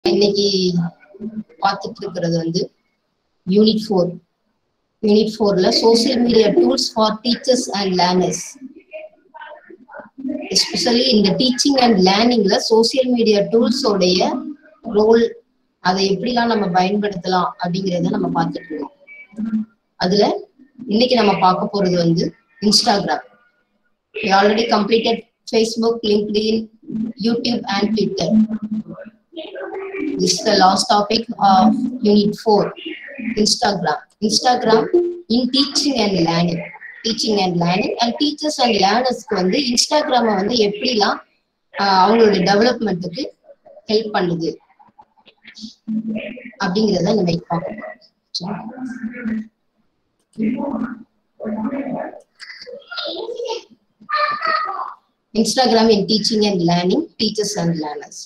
இன்னைக்கு பார்த்துட்டு இருக்கிறது வந்து யூனிட் ஃபோர் யூனிட் ஃபோர்ல social media tools for teachers and learners especially இந்த டீச்சிங் அண்ட் லேர்னிங்ல சோசியல் மீடியா டூல்ஸோடைய ரோல் அதை எப்படிலாம் நம்ம பயன்படுத்தலாம் அப்படிங்கறத நம்ம பார்த்துட்டு இருக்கோம் அதுல இன்னைக்கு நம்ம பார்க்க போறது வந்து Instagram already completed Facebook LinkedIn YouTube and Twitter This is the last topic of Unit 4, Instagram. Instagram in teaching and learning. Teaching and learning and teachers and லேர்னர்ஸ்க்கு வந்து இன்ஸ்டாகிராமை வந்து எப்படிலாம் ஆஹ் அவங்களோட டெவலப்மெண்ட்டுக்கு ஹெல்ப் பண்ணுது அப்படிங்கிறத நம்ம இப்ப பார்க்க போறோம் Instagram in teaching and learning teachers and learners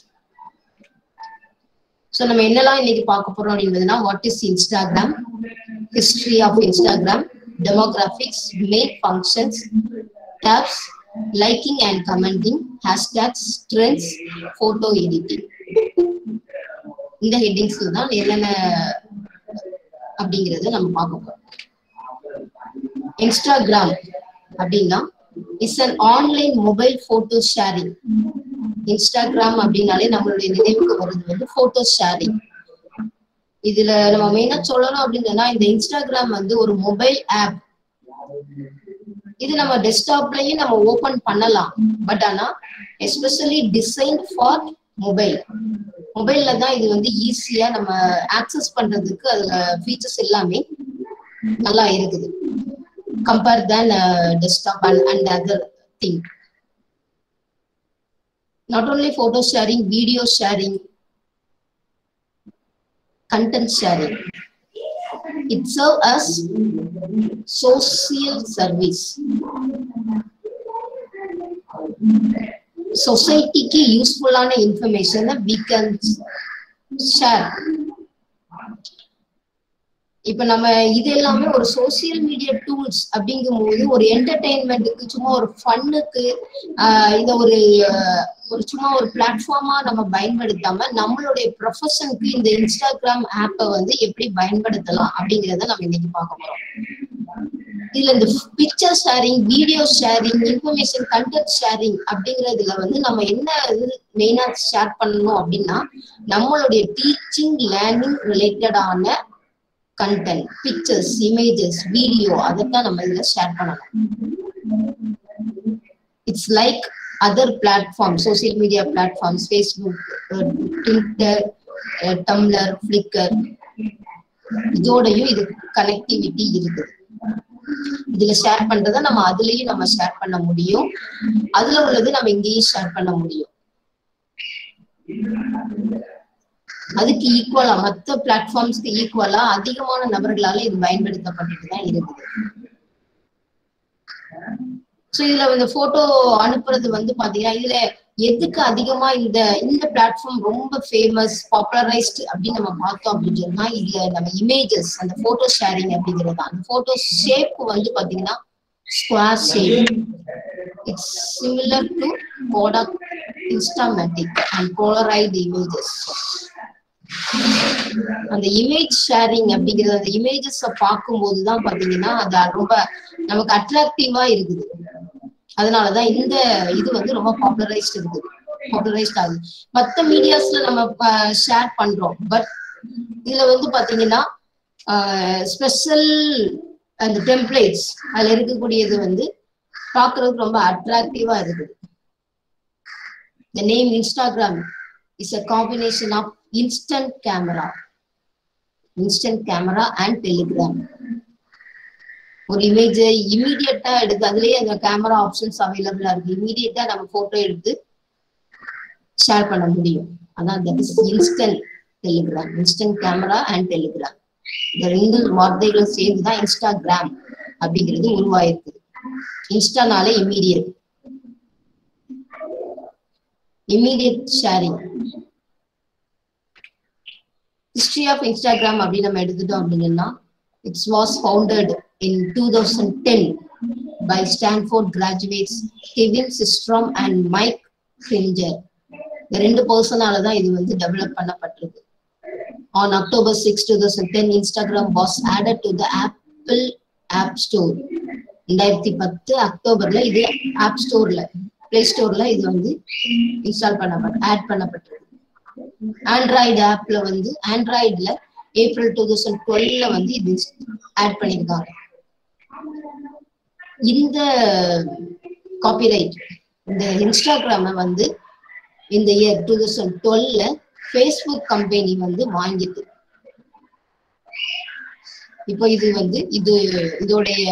so நம்ம என்னெல்லாம் இன்னைக்கு பார்க்க போறோம் அப்படின்றதுனா what is Instagram history of Instagram demographics main functions tabs liking and commenting hashtags trends photo editing இந்த ஹெட்டிங்ஸ்ல தான் என்னென்ன அப்படிங்கறத நம்ம பார்க்க போறோம் இன்ஸ்டாகிராம் அப்படின்னா is an online mobile photo sharing Instagram அப்படின்னாலே நம்மளுடைய நினைவுக்கு வருது வந்து போட்டோ ஷேரிங் இதுல நம்ம மெயினா சொல்லணும் அப்படின்னா இந்த இன்ஸ்டாகிராம் வந்து ஒரு மொபைல் ஆப் இது நம்ம டெஸ்க்டாப்லயும் நம்ம ஓபன் பண்ணலாம் பட் ஆனா எஸ்பெஷலி டிசைன் ஃபார் மொபைல் மொபைல்ல தான் இது வந்து ஈஸியா நம்ம ஆக்சஸ் பண்றதுக்கு அதுல ஃபீச்சர்ஸ் எல்லாமே நல்லா இருக்குது compare than desktop and and other thing not only photo sharing, video sharing, content sharing. It serves as social service. சொசைட்டிக்கு யூஸ்ஃபுல்லான இன்ஃபர்மேஷனை வி கேன் ஷேர் இப்ப நம்ம இது எல்லாமே ஒரு சோசியல் மீடியா டூல்ஸ் அப்படிங்கும் போது ஒரு என்டர்டெயின்மெண்ட்டுக்கு சும்மா ஒரு ஃபன்னுக்கு இந்த ஒரு ஒரு சும்மா ஒரு பிளாட்ஃபார்மா நம்ம பயன்படுத்தாம நம்மளுடைய ப்ரொஃபஷனுக்கு இந்த இன்ஸ்டாகிராம் ஆப்பை வந்து எப்படி பயன்படுத்தலாம் அப்படிங்கிறத நம்ம இன்னைக்கு பார்க்க போறோம் இதுல இந்த picture sharing video sharing information content sharing அப்படிங்கறதுல வந்து நம்ம என்ன இது மெயினா ஷேர் பண்ணணும் அப்படின்னா நம்மளுடைய டீச்சிங் லேர்னிங் ரிலேட்டடான கண்டென்ட் பிக்சர்ஸ் இமேஜஸ் வீடியோ அதைத்தான் நம்ம இதுல ஷேர் பண்ணணும் it's like other platform social media platforms Facebook Twitter Tumblr Flickr இதோடையும் இது கனெக்டிவிட்டி இருக்குது இதுல ஷேர் பண்றத நம்ம அதுலயும் நம்ம ஷேர் பண்ண முடியும் அதுல உள்ளது நம்ம இங்கேயும் ஷேர் பண்ண முடியும் அதுக்கு ஈக்குவலா மத்த பிளாட்ஃபார்ம்ஸ்க்கு ஈக்குவலா அதிகமான நபர்களால இது பயன்படுத்தப்பட்டுட்டு தான் இருக்குது சோ இதுல இந்த போட்டோ அனுப்புறது வந்து பாத்தீங்கன்னா இதுல எதுக்கு அதிகமா இந்த இந்த பிளாட்ஃபார்ம் ரொம்ப ஃபேமஸ் பாப்புலரைஸ்ட் அப்படின்னு நம்ம பார்த்தோம் அப்படின்னு சொன்னா இதுல நம்ம இமேஜஸ் அந்த போட்டோ ஷேரிங் அப்படிங்கிறது அந்த போட்டோ ஷேப் வந்து பாத்தீங்கன்னா square shape it's similar to Kodak Instamatic and Polaroid images அந்த இமேஜ் ஷேரிங் அப்படிங்கிறது அந்த இமேஜஸ் பார்க்கும்போது தான் பாத்தீங்கன்னா அது ரொம்ப நமக்கு அட்ராக்டிவா இருக்குது அதனாலதான் இந்த இது வந்து ரொம்ப பாப்புலரைஸ்ட் இருக்குது பாப்புலரைஸ்ட் ஆகுது மத்த மீடியாஸ்ல நம்ம ஷேர் பண்றோம் பட் இதுல வந்து பாத்தீங்கன்னா ஸ்பெஷல் அந்த டெம்ப்ளேட்ஸ் அதுல இருக்கக்கூடியது வந்து பாக்குறதுக்கு ரொம்ப அட்ராக்டிவா இருக்குது the name Instagram is a combination of instant camera instant camera and telegram ஒரு இமேஜ் இமீடியட்டா எடுத்து அதுலயே அந்த கேமரா ஆப்ஷன்ஸ் அவைலபிளா இருக்கு இமீடியட்டா நம்ம போட்டோ எடுத்து ஷேர் பண்ண முடியும் அதான் that is instant telegram instant camera and telegram இந்த ரெண்டு வார்த்தைகளும் சேர்ந்து தான் இன்ஸ்டாகிராம் அப்படிங்கிறது உருவாயிருக்கு இன்ஸ்டானாலே immediate immediate sharing history of Instagram அப்படின்னு நம்ம எடுத்துட்டோம் அப்படின்னா it's was founded in two thousand ten by Stanford graduates Kevin Systrom and Mike Cringer. இந்த ரெண்டு பர்சனால தான் இது வந்து டெவலப் பண்ணப்பட்டிருக்கு on October six two thousand ten Instagram was added to the Apple App Store ரெண்டாயிரத்தி பத்து அக்டோபர்ல இது ஆப் ஸ்டோர்ல பிளே ஸ்டோர்ல இது வந்து இன்ஸ்டால் பண்ணப்பட்ட ஆட் பண்ணப்பட்டிருக்கு ஆண்ட்ராய்டு ஆப்ல வந்து ஆண்ட்ராய்டுல ஏப்ரல் டூ தௌசண்ட் டுவெல்ல வந்து இது ஆட் பண்ணியிருக்காங்க இந்த காப்பிரைட் இந்த இன்ஸ்டாகிராம வந்து இந்த இயர் டூ தௌசண்ட் டுவெல்ல ஃபேஸ்புக் கம்பெனி வந்து வாங்கிட்டு இப்போ இது வந்து இது இதோடைய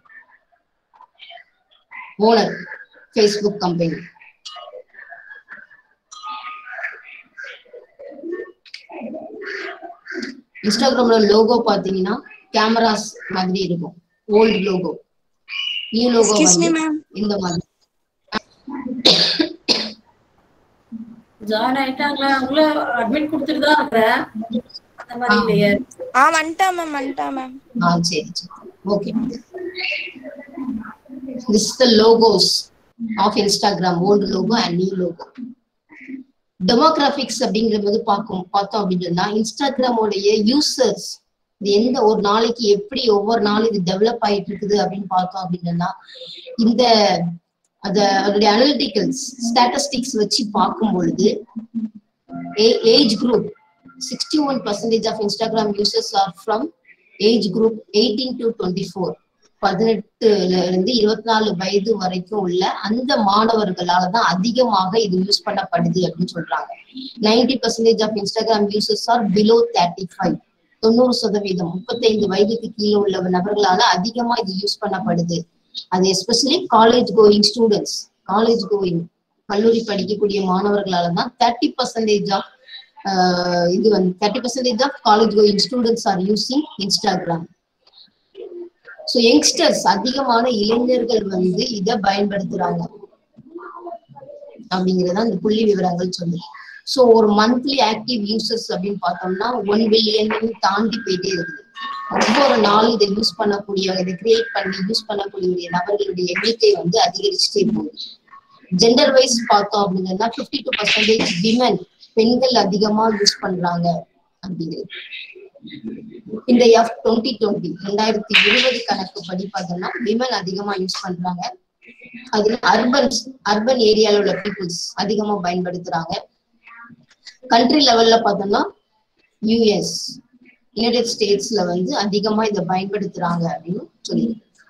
ஓனர் ஃபேஸ்புக் கம்பெனி இன்ஸ்டாகிராம்ல லோகோ பாத்தீங்கன்னா கேமராஸ் மாதிரி இருக்கும் old logo new logo Excuse me, வந்து ma'am. இந்த மாதிரி ஜாயின் ஆயிட்டாங்களா அவங்கள அட்மிட் கொடுத்துட்டு தான் இருக்கிறேன் அந்த மாதிரி இல்லையே ஆ வந்துட்டா மேம் வந்துட்டா மேம் ஆ சரி சரி okay this the logos of Instagram old logo and new logo demographics அப்படிங்கிறது வந்து பார்க்கும் பார்த்தோம் அப்படின்னு சொன்னா இன்ஸ்டாகிராமோடைய யூசர்ஸ் இது எந்த ஒரு நாளைக்கு எப்படி ஒவ்வொரு நாளும் இது டெவலப் ஆயிட்டு இருக்குது அப்படின்னு பார்த்தோம் அப்படின்னு சொன்னா இந்த அத அதோடைய அனலிட்டிக்கல்ஸ் ஸ்டாட்டிஸ்டிக்ஸ் வச்சு பார்க்கும் பொழுது age group sixty one percentage of Instagram users are from age group eighteen to twenty four பதினெட்டுல இருந்து இருபத்தி நாலு வயது வரைக்கும் உள்ள அந்த மாணவர்களால தான் அதிகமாக இது யூஸ் பண்ணப்படுது அப்படின்னு சொல்றாங்க ninety percentage of Instagram users are below thirty five தொண்ணூறு சதவீதம் முப்பத்தைந்து வயதுக்கு கீழே உள்ள நபர்களால அதிகமா இது யூஸ் பண்ணப்படுது அது especially college going students college going கல்லூரி படிக்கக்கூடிய மாணவர்களால தான் தேர்ட்டி பர்சன்டேஜ் ஆஃப் இது வந்து thirty percentage of college going students are using Instagram so youngsters அதிகமான இளைஞர்கள் வந்து இதை பயன்படுத்துறாங்க அப்படிங்கறத அந்த புள்ளி விவரங்கள் சொல்லுது ஸோ ஒரு மந்த்லி ஆக்டிவ் யூசர்ஸ் அப்படின்னு பார்த்தோம்னா ஒன் பில்லியன் தாண்டி போயிட்டே இருக்குது ஒவ்வொரு நாளும் இதை யூஸ் பண்ணக்கூடிய இதை கிரியேட் பண்ணி யூஸ் பண்ணக்கூடிய நபர்களுடைய எண்ணிக்கை வந்து அதிகரிச்சுட்டே போகுது ஜெண்டர் வைஸ் பார்த்தோம் அப்படின்னா ஃபிஃப்டி டூ பர்சன்டேஜ் விமன் பெண்கள் அதிகமா யூஸ் பண்றாங்க அப்படிங்கிறது இந்த எஃப் டுவெண்ட்டி டுவெண்ட்டி ரெண்டாயிரத்தி இருபது கணக்கு படி பார்த்தோம்னா விமன் அதிகமா யூஸ் பண்றாங்க அதுல அர்பன் அர்பன் ஏரியால உள்ள பீப்புள்ஸ் அதிகமா பயன்படுத்துறாங்க கண்ட்ரி லெவல்ல பார்த்தோம்னா யூஎஸ் யுனைடெட் ஸ்டேட்ஸ்ல வந்து அதிகமா இதை பயன்படுத்துறாங்க அப்படின்னு சொல்லி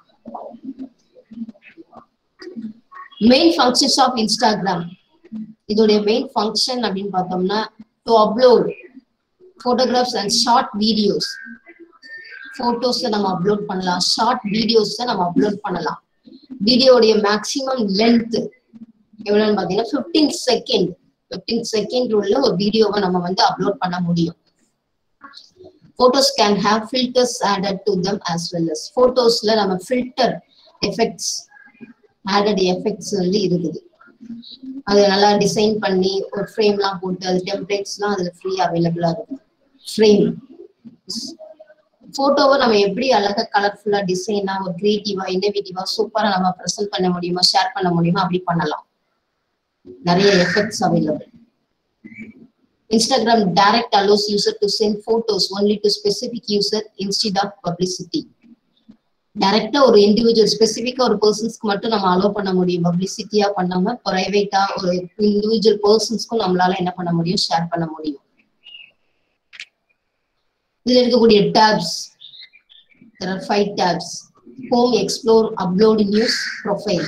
மெயின் ஃபங்க்ஷன்ஸ் ஆஃப் இன்ஸ்டாகிராம் இதோடைய மெயின் ஃபங்க்ஷன் அப்படின்னு பார்த்தோம்னா to upload photographs and short videos போட்டோஸை நம்ம அப்லோட் பண்ணலாம் ஷார்ட் வீடியோஸை நம்ம அப்லோட் பண்ணலாம் வீடியோடைய மேக்சிமம் லென்த் எவ்வளவுன்னு பாத்தீங்கன்னா பிப்டீன் செகண்ட் பிப்டீன் செகண்ட் உள்ள ஒரு வீடியோவை நம்ம வந்து அப்லோட் பண்ண முடியும் photos can have filters added to them as well as போட்டோஸ்ல நம்ம ஃபில்டர் எஃபெக்ட்ஸ் ஆடட் எஃபெக்ட்ஸ் வந்து இருக்குது அது நல்லா டிசைன் பண்ணி ஒரு ஃப்ரேம்லாம் போட்டு அது டெம்ப்ளேட்ஸ்லாம் அதுல ஃப்ரீ அவைலபிளா இருக்கு ஃப்ரேம் போட்டோவை நம்ம எப்படி அழகா கலர்ஃபுல்லா டிசைனா ஒரு கிரியேட்டிவா இன்னோவேட்டிவா சூப்பரா நம்ம ப்ரெசென்ட் பண்ண முடியுமா ஷேர் பண்ண முடியுமா அப்படி பண்ணலாம் நிறைய effects available Instagram direct allows user to send photos only to specific user instead of publicity டைரக்டா ஒரு இண்டிவிஜுவல் ஸ்பெசிபிக்கா ஒரு பர்சன்ஸ்க்கு மட்டும் நம்ம அலோவ் பண்ண முடியும் பப்ளிசிட்டியா பண்ணாம பிரைவேட்டா ஒரு இண்டிவிஜுவல் பர்சன்ஸ்க்கும் நம்மளால என்ன பண்ண முடியும் ஷேர் பண்ண முடியும் இதுல இருக்கக்கூடிய tabs there are five tabs home explore upload news profile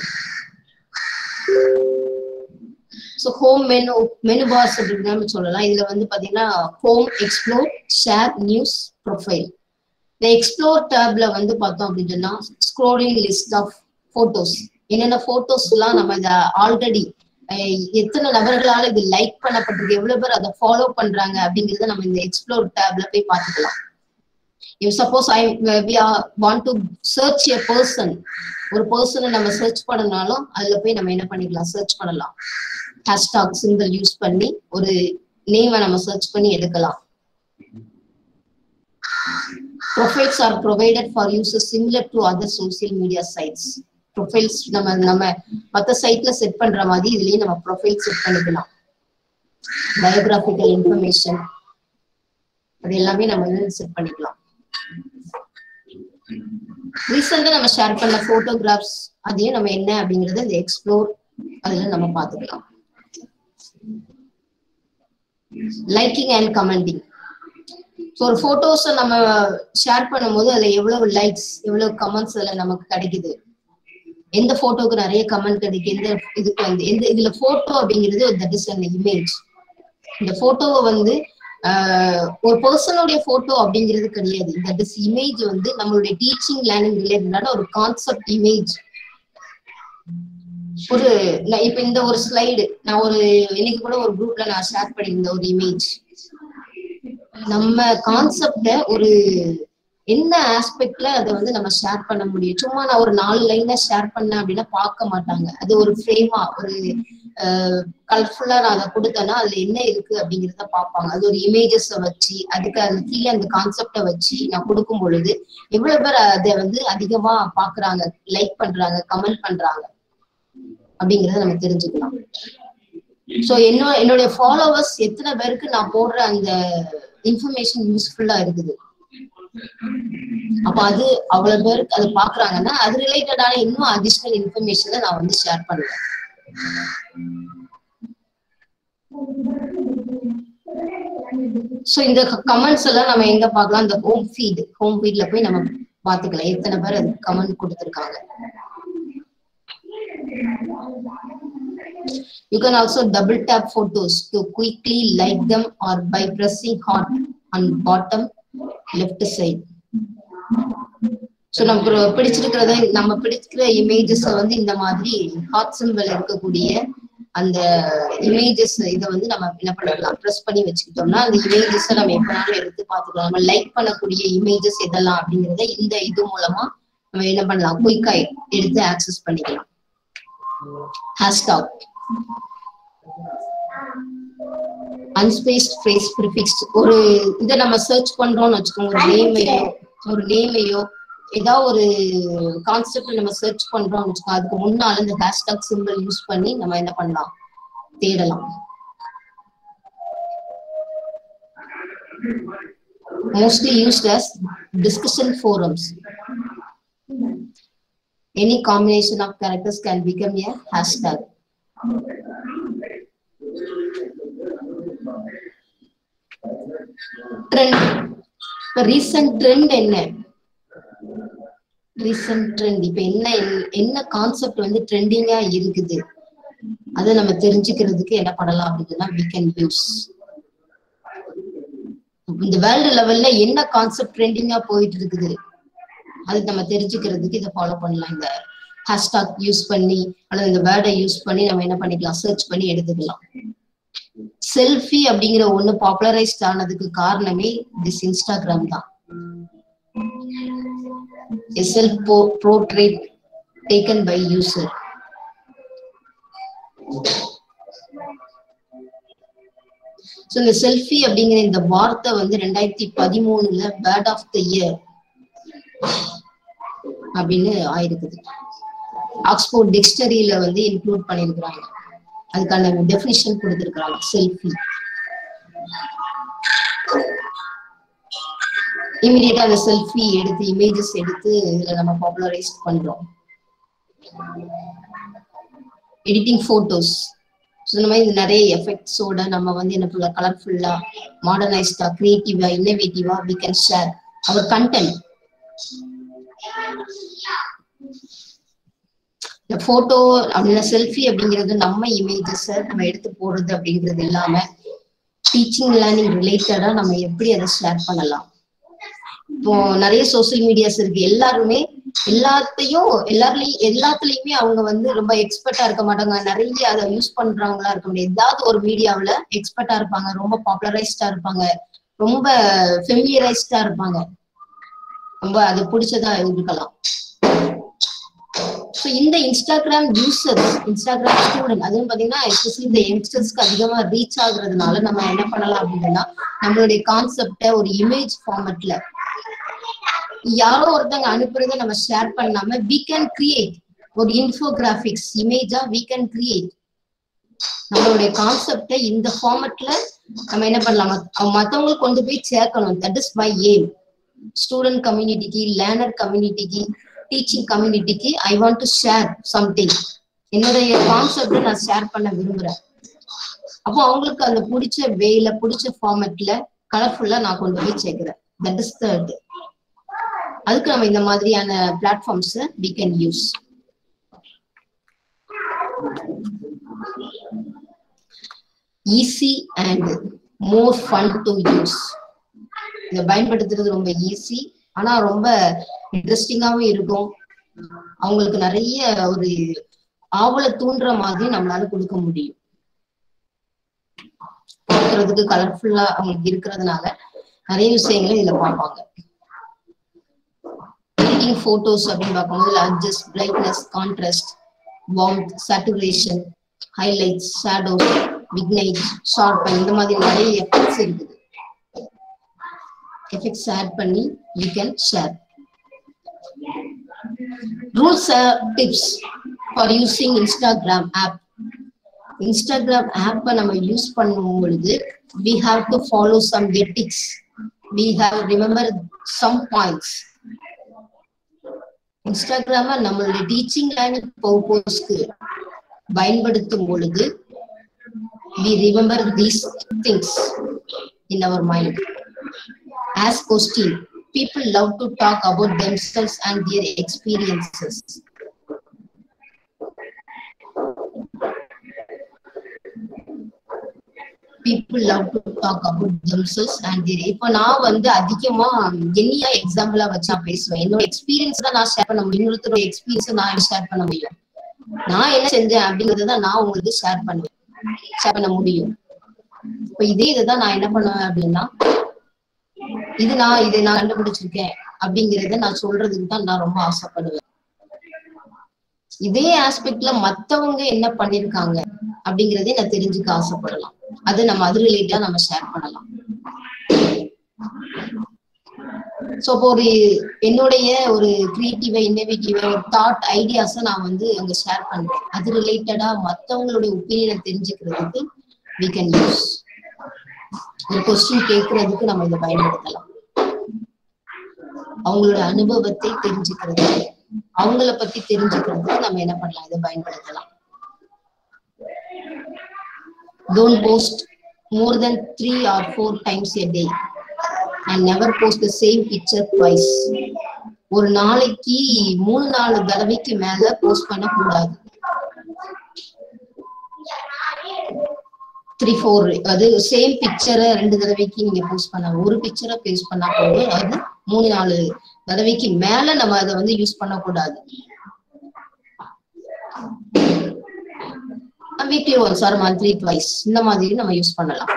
so home menu menu bars அப்படின்னு நம்ம சொல்லலாம் இதுல வந்து பாத்தீங்கன்னா home explore share news profile இந்த எக்ஸ்ப்ளோர் டேப்ல வந்து பார்த்தோம் அப்படின்னு சொன்னா ஸ்க்ரோலிங் லிஸ்ட் ஆஃப் போட்டோஸ் என்னென்ன போட்டோஸ் எல்லாம் நம்ம இத ஆல்ரெடி எத்தனை நபர்களால இது லைக் பண்ணப்பட்டிருக்கு எவ்வளவு பேர் அதை ஃபாலோ பண்றாங்க அப்படிங்கறத நம்ம இந்த எக்ஸ்ப்ளோர் டேப்ல போய் பார்த்துக்கலாம் if suppose I we want to search a person ஒரு பர்சனை நம்ம சர்ச் பண்ணனாலும் அதுல போய் நம்ம என்ன பண்ணிக்கலாம் சர்ச் பண்ணலாம் ஹேஷ்டாக் சிம்பிள் யூஸ் பண்ணி ஒரு நேமை நம்ம சர்ச் பண்ணி எடுக்கலாம் profiles are provided for uses similar to other social media sites profiles நம்ம நம்ம மற்ற சைட்ல செட் பண்ற மாதிரி இதுலயே நம்ம ப்ரொஃபைல் செட் பண்ணிக்கலாம் பயோகிராபிக்கல் இன்ஃபர்மேஷன் அது எல்லாமே நம்ம வந்து செட் பண்ணிக்கலாம் ரீசெண்டா நம்ம ஷேர் பண்ண போட்டோகிராஃப்ஸ் அதையும் நம்ம என்ன அப்படிங்கறத இந்த எக்ஸ்ப்ளோர் அதுல நம்ம பாத்துக்கலாம் லைக்கிங் அண்ட் கமெண்டிங் ஸோ ஒரு போட்டோஸை நம்ம ஷேர் பண்ணும்போது அதுல எவ்வளவு லைக்ஸ் எவ்வளவு கமெண்ட்ஸ் அதுல நமக்கு கிடைக்குது எந்த போட்டோக்கு நிறைய கமெண்ட் கிடைக்கும் எந்த இதுக்கு வந்து எந்த இதுல போட்டோ அப்படிங்கிறது தட் இஸ் அன் இமேஜ் இந்த போட்டோவை வந்து ஆஹ், ஒரு பர்சனுடைய போட்டோ அப்படிங்கிறது கிடையாது தட் இஸ் இமேஜ் வந்து நம்மளுடைய டீச்சிங் லேர்னிங் ரிலேட்டடான ஒரு கான்செப்ட் இமேஜ் ஒரு நான் இப்ப இந்த ஒரு ஸ்லைடு நான் ஒரு இன்னைக்கு கூட ஒரு குரூப்ல நான் ஷேர் பண்ணியிருந்தேன் ஒரு இமேஜ் நம்ம கான்செப்ட ஒரு என்ன ஆஸ்பெக்ட்ல அதை வந்து நம்ம ஷேர் பண்ண முடியும் சும்மா நான் ஒரு நாலு லைனா ஷேர் பண்ணேன் அப்படின்னா பார்க்க மாட்டாங்க அது ஒரு ஃப்ரேமா ஒரு கலர்ஃபுல்லா நான் அதை கொடுத்தேன்னா அதுல என்ன இருக்கு அப்படிங்கறத பார்ப்பாங்க அது ஒரு இமேஜஸ் வச்சு அதுக்கு அது கீழே அந்த கான்செப்டை வச்சு நான் கொடுக்கும் பொழுது எவ்வளவு பேர் அதை வந்து அதிகமா பாக்குறாங்க லைக் பண்றாங்க கமெண்ட் பண்றாங்க அப்படிங்கறத நம்ம தெரிஞ்சுக்கலாம் சோ என்ன என்னுடைய ஃபாலோவர்ஸ் எத்தனை பேருக்கு நான் போடுற அந்த இன்ஃபர்மேஷன் யூஸ்ஃபுல்லா இருக்குது அப்ப அது அவ்வளவு பேருக்கு அதை பாக்குறாங்கன்னா அது ரிலேட்டடான இன்னும் அடிஷ்னல் இன்ஃபர்மேஷனை நான் வந்து ஷேர் பண்ணுவேன் சோ இந்த கமெண்ட்ஸ் எல்லாம் நம்ம எங்க பார்க்கலாம் இந்த ஹோம் ஃபீட் ஹோம் ஃபீட்ல போய் நம்ம பாத்துக்கலாம் எத்தனை பேர் அது கமெண்ட் கொடுத்திருக்காங்க You can also double tap photos to quickly like them or by pressing heart on bottom left side. So நமக்கு ஒரு பிடிச்சிருக்கிறத நம்ம பிடிச்சிருக்கிற இமேஜஸ் வந்து இந்த மாதிரி ஹாட் சிம்பிள் இருக்கக்கூடிய அந்த இமேஜஸ் இதை வந்து நம்ம என்ன பண்ணலாம் ப்ரெஸ் பண்ணி வச்சுக்கிட்டோம்னா அந்த இமேஜஸ் நம்ம எப்பனாலும் எடுத்து பார்த்துக்கலாம் நம்ம லைக் பண்ணக்கூடிய இமேஜஸ் எதெல்லாம் அப்படிங்கறத இந்த இது மூலமா நம்ம என்ன பண்ணலாம் குயிக்கா எடுத்து ஆக்சஸ் பண்ணிக்கலாம் ஹேஷ்டாக் அன்ஸ்பேஸ்ட் ஃப்ரேஸ் ப்ரிஃபிக்ஸ் ஒரு இதை நம்ம சர்ச் பண்றோம்னு வச்சுக்கோங்க ஒரு நேமையோ ஒரு நேமையோ ஏதாவது ஒரு கான்செப்ட் நம்ம சர்ச் பண்றோம்னு வச்சுக்கோங்க அதுக்கு முன்னால இந்த ஹேஷ்டாக் சிம்பிள் யூஸ் பண்ணி நம்ம என்ன பண்ணலாம் தேடலாம் mostly used as discussion forums any combination of characters can become a hashtag trend இப்ப ரீசன்ட் ட்ரெண்ட் என்ன ரீசன்ட் ட்ரெண்ட் இப்ப என்ன என்ன கான்செப்ட் வந்து ட்ரெண்டிங்கா இருக்குது அதை நம்ம தெரிஞ்சுக்கிறதுக்கு என்ன பண்ணலாம் அப்படின்னா we can யூஸ் இந்த வேர்ல்டு லெவல்ல என்ன கான்செப்ட் ட்ரெண்டிங்கா போயிட்டு இருக்குது அது நம்ம தெரிஞ்சுக்கிறதுக்கு இதை ஃபாலோ பண்ணலாம் இந்த ஹேஷ்டாக் யூஸ் பண்ணி அல்லது இந்த வேர்டை யூஸ் பண்ணி நம்ம என்ன பண்ணிக்கலாம் சர்ச் பண்ணி எடுத்துக்கலாம் செல்ஃபி அப்படிங்கிற ஒண்ணு பாப்புலரைஸ்ட் ஆனதுக்கு காரணமே திஸ் இன்ஸ்டாகிராம் தான் self portrait taken by user so இந்த செல்ஃபி அப்படிங்கிற இந்த வார்த்தை வந்து ரெண்டாயிரத்தி பதிமூணுல பேர்ட் ஆஃப் த இயர் அப்படின்னு ஆயிருக்குது ஆக்ஸ்போர்ட் டிக்ஷனரியில வந்து இன்க்ளூட் பண்ணிருக்கிறாங்க அதுக்கான டெஃபினிஷன் கொடுத்திருக்கிறாங்க செல்ஃபி இமீடியட்டா அந்த செல்ஃபி எடுத்து இமேஜஸ் எடுத்து இதுல நம்ம பாப்புலரைஸ் பண்றோம் எடிட்டிங் போட்டோஸ் ஸோ இந்த மாதிரி நிறைய எஃபெக்ட்ஸோட நம்ம வந்து என்ன பண்ணலாம் கலர்ஃபுல்லா மாடர்னைஸ்டா கிரியேட்டிவா இன்னோவேட்டிவா we can share our content இந்த போட்டோ அப்படின்னா செல்ஃபி அப்படிங்கிறது நம்ம இமேஜஸ் நம்ம எடுத்து போடுறது அப்படிங்கிறது இல்லாம டீச்சிங் லேர்னிங் ரிலேட்டடா நம்ம எப்படி அதை ஷேர் பண்ணலாம் இப்போ நிறைய சோசியல் மீடியாஸ் இருக்கு எல்லாருமே எல்லாத்தையும் எல்லாருலயும் எல்லாத்துலயுமே அவங்க வந்து ரொம்ப எக்ஸ்பர்ட்டா இருக்க மாட்டாங்க நிறைய அதை யூஸ் பண்றவங்களா இருக்க முடியாது ஏதாவது ஒரு மீடியாவுல எக்ஸ்பர்ட்டா இருப்பாங்க ரொம்ப பாப்புலரைஸ்டா இருப்பாங்க ரொம்ப ஃபெமிலியரைஸ்டா இருப்பாங்க ரொம்ப அது பிடிச்சதா இருக்கலாம் ஸோ இந்த இன்ஸ்டாகிராம் யூசர்ஸ் இன்ஸ்டாகிராம் ஸ்டூடெண்ட் அதுவும் பாத்தீங்கன்னா எஸ்பெஷலி இந்த யங்ஸ்டர்ஸ்க்கு அதிகமா ரீச் ஆகுறதுனால நம்ம என்ன பண்ணலாம் அப்படின்னா நம்மளுடைய கான்செப்டை ஒரு இமேஜ் ஃபார்மட்ல யாரோ ஒருத்தங்க அனுப்புறத நம்ம ஷேர் பண்ணாம வி கேன் கிரியேட் ஒரு இன்ஃபோகிராபிக்ஸ் இமேஜா வி கேன் கிரியேட் நம்மளுடைய கான்செப்டை இந்த ஃபார்மட்ல நம்ம என்ன பண்ணலாம் மத்த- மத்தவங்களுக்கு கொண்டு போய் சேர்க்கணும் that is my aim student கம்யூனிட்டிக்கு லேர்னர் கம்யூனிட்டிக்கு டீச்சிங் கம்யூனிட்டிக்கு I want to share something என்னுடைய கான்செப்டை நான் ஷேர் பண்ண விரும்புறேன் அப்போ அவங்களுக்கு அந்த பிடிச்ச வேல பிடிச்ச ஃபார்மேட்ல கலர்ஃபுல்லா நான் கொண்டு போய் சேர்க்கிறேன் தட் இஸ் த அதுக்கு நம்ம இந்த மாதிரியான platforms we can use easy and more fun to use இதை பயன்படுத்துறது ரொம்ப ஈஸி ஆனா ரொம்ப இன்ட்ரெஸ்டிங்காவும் இருக்கும் அவங்களுக்கு நிறைய ஒரு ஆவலை தூண்டுற மாதிரி நம்மளால கொடுக்க முடியும் பார்க்கறதுக்கு கலர்ஃபுல்லா அவங்களுக்கு இருக்கிறதுனால நிறைய விஷயங்களை இதுல பார்ப்பாங்க எடிட்டிங் போட்டோஸ் அப்படின்னு பார்க்கும்போது adjust brightness contrast warmth saturation highlights shadows vignette sharp இந்த மாதிரி நிறைய எஃபெக்ட்ஸ் இருக்குது எஃபெக்ட்ஸ் ஆட் பண்ணி you can share rules tips for using Instagram app Instagram ஆப்பை நம்ம யூஸ் பண்ணும் பொழுது we have to follow some ethics we have remember some points இன்ஸ்டாகிராம நம்மளுடைய டீச்சிங் லைன் பர்பஸ்க்கு பயன்படுத்தும் பொழுது we remember these things in our mind as question people love to talk about themselves and their experiences people love to talk about themselves and their இப்ப நான் வந்து அதிகமா என்னையா எக்ஸாம்பிளா வச்சு நான் பேசுவேன் என்னோட எக்ஸ்பீரியன்ஸ் தான் நான் ஷேர் பண்ண முடியும் இன்னொருத்தரோட எக்ஸ்பீரியன்ஸ் நான் ஷேர் பண்ண முடியும் நான் என்ன செஞ்சேன் அப்படிங்கறத தான் நான் உங்களுக்கு ஷேர் பண்ணுவேன் ஷேர் பண்ண முடியும் இப்ப இதே இதுதான் நான் என்ன பண்ணுவேன் அப்படின்னா இது நான் இதை நான் கண்டுபிடிச்சிருக்கேன் அப்படிங்கறத நான் சொல்றதுக்கு தான் நான் ரொம்ப ஆசைப்படுவேன் இதே ஆஸ்பெக்ட்ல மத்தவங்க என்ன பண்ணிருக்காங்க அப்படிங்கறதே நான் தெரிஞ்சுக்க ஆசைப்படலாம் அது நம்ம அது ரிலேட்டா நம்ம ஷேர் பண்ணலாம் சோ இப்போ ஒரு என்னுடைய ஒரு கிரியேட்டிவா இன்னோவேட்டிவா ஒரு தாட் ஐடியாஸ நான் வந்து அங்க ஷேர் பண்றேன் அது ரிலேட்டடா மத்தவங்களுடைய ஒப்பீனியனை தெரிஞ்சுக்கிறதுக்கு we can யூஸ் ஒரு கொஸ்டின் கேட்கறதுக்கு நம்ம இதை பயன்படுத்தலாம் அவங்களோட அனுபவத்தை தெரிஞ்சுக்கிறது அவங்கள பத்தி தெரிஞ்சுக்கிறதுக்கு நம்ம என்ன பண்ணலாம் இதை பயன்படுத்தலாம் don't post more than three or four times a day and never post the same picture twice ஒரு நாளைக்கு மூணு நாலு தடவைக்கு மேல போஸ்ட் பண்ண கூடாது த்ரீ ஃபோர் அது சேம் பிக்சரை ரெண்டு தடவைக்கு நீங்க போஸ்ட் பண்ண ஒரு பிக்சரை பேஸ்ட் பண்ணா போதும் அது மூணு நாலு தடவைக்கு மேல நம்ம அதை வந்து யூஸ் பண்ணக்கூடாது weekly once or monthly twice இந்த மாதிரி நம்ம யூஸ் பண்ணலாம்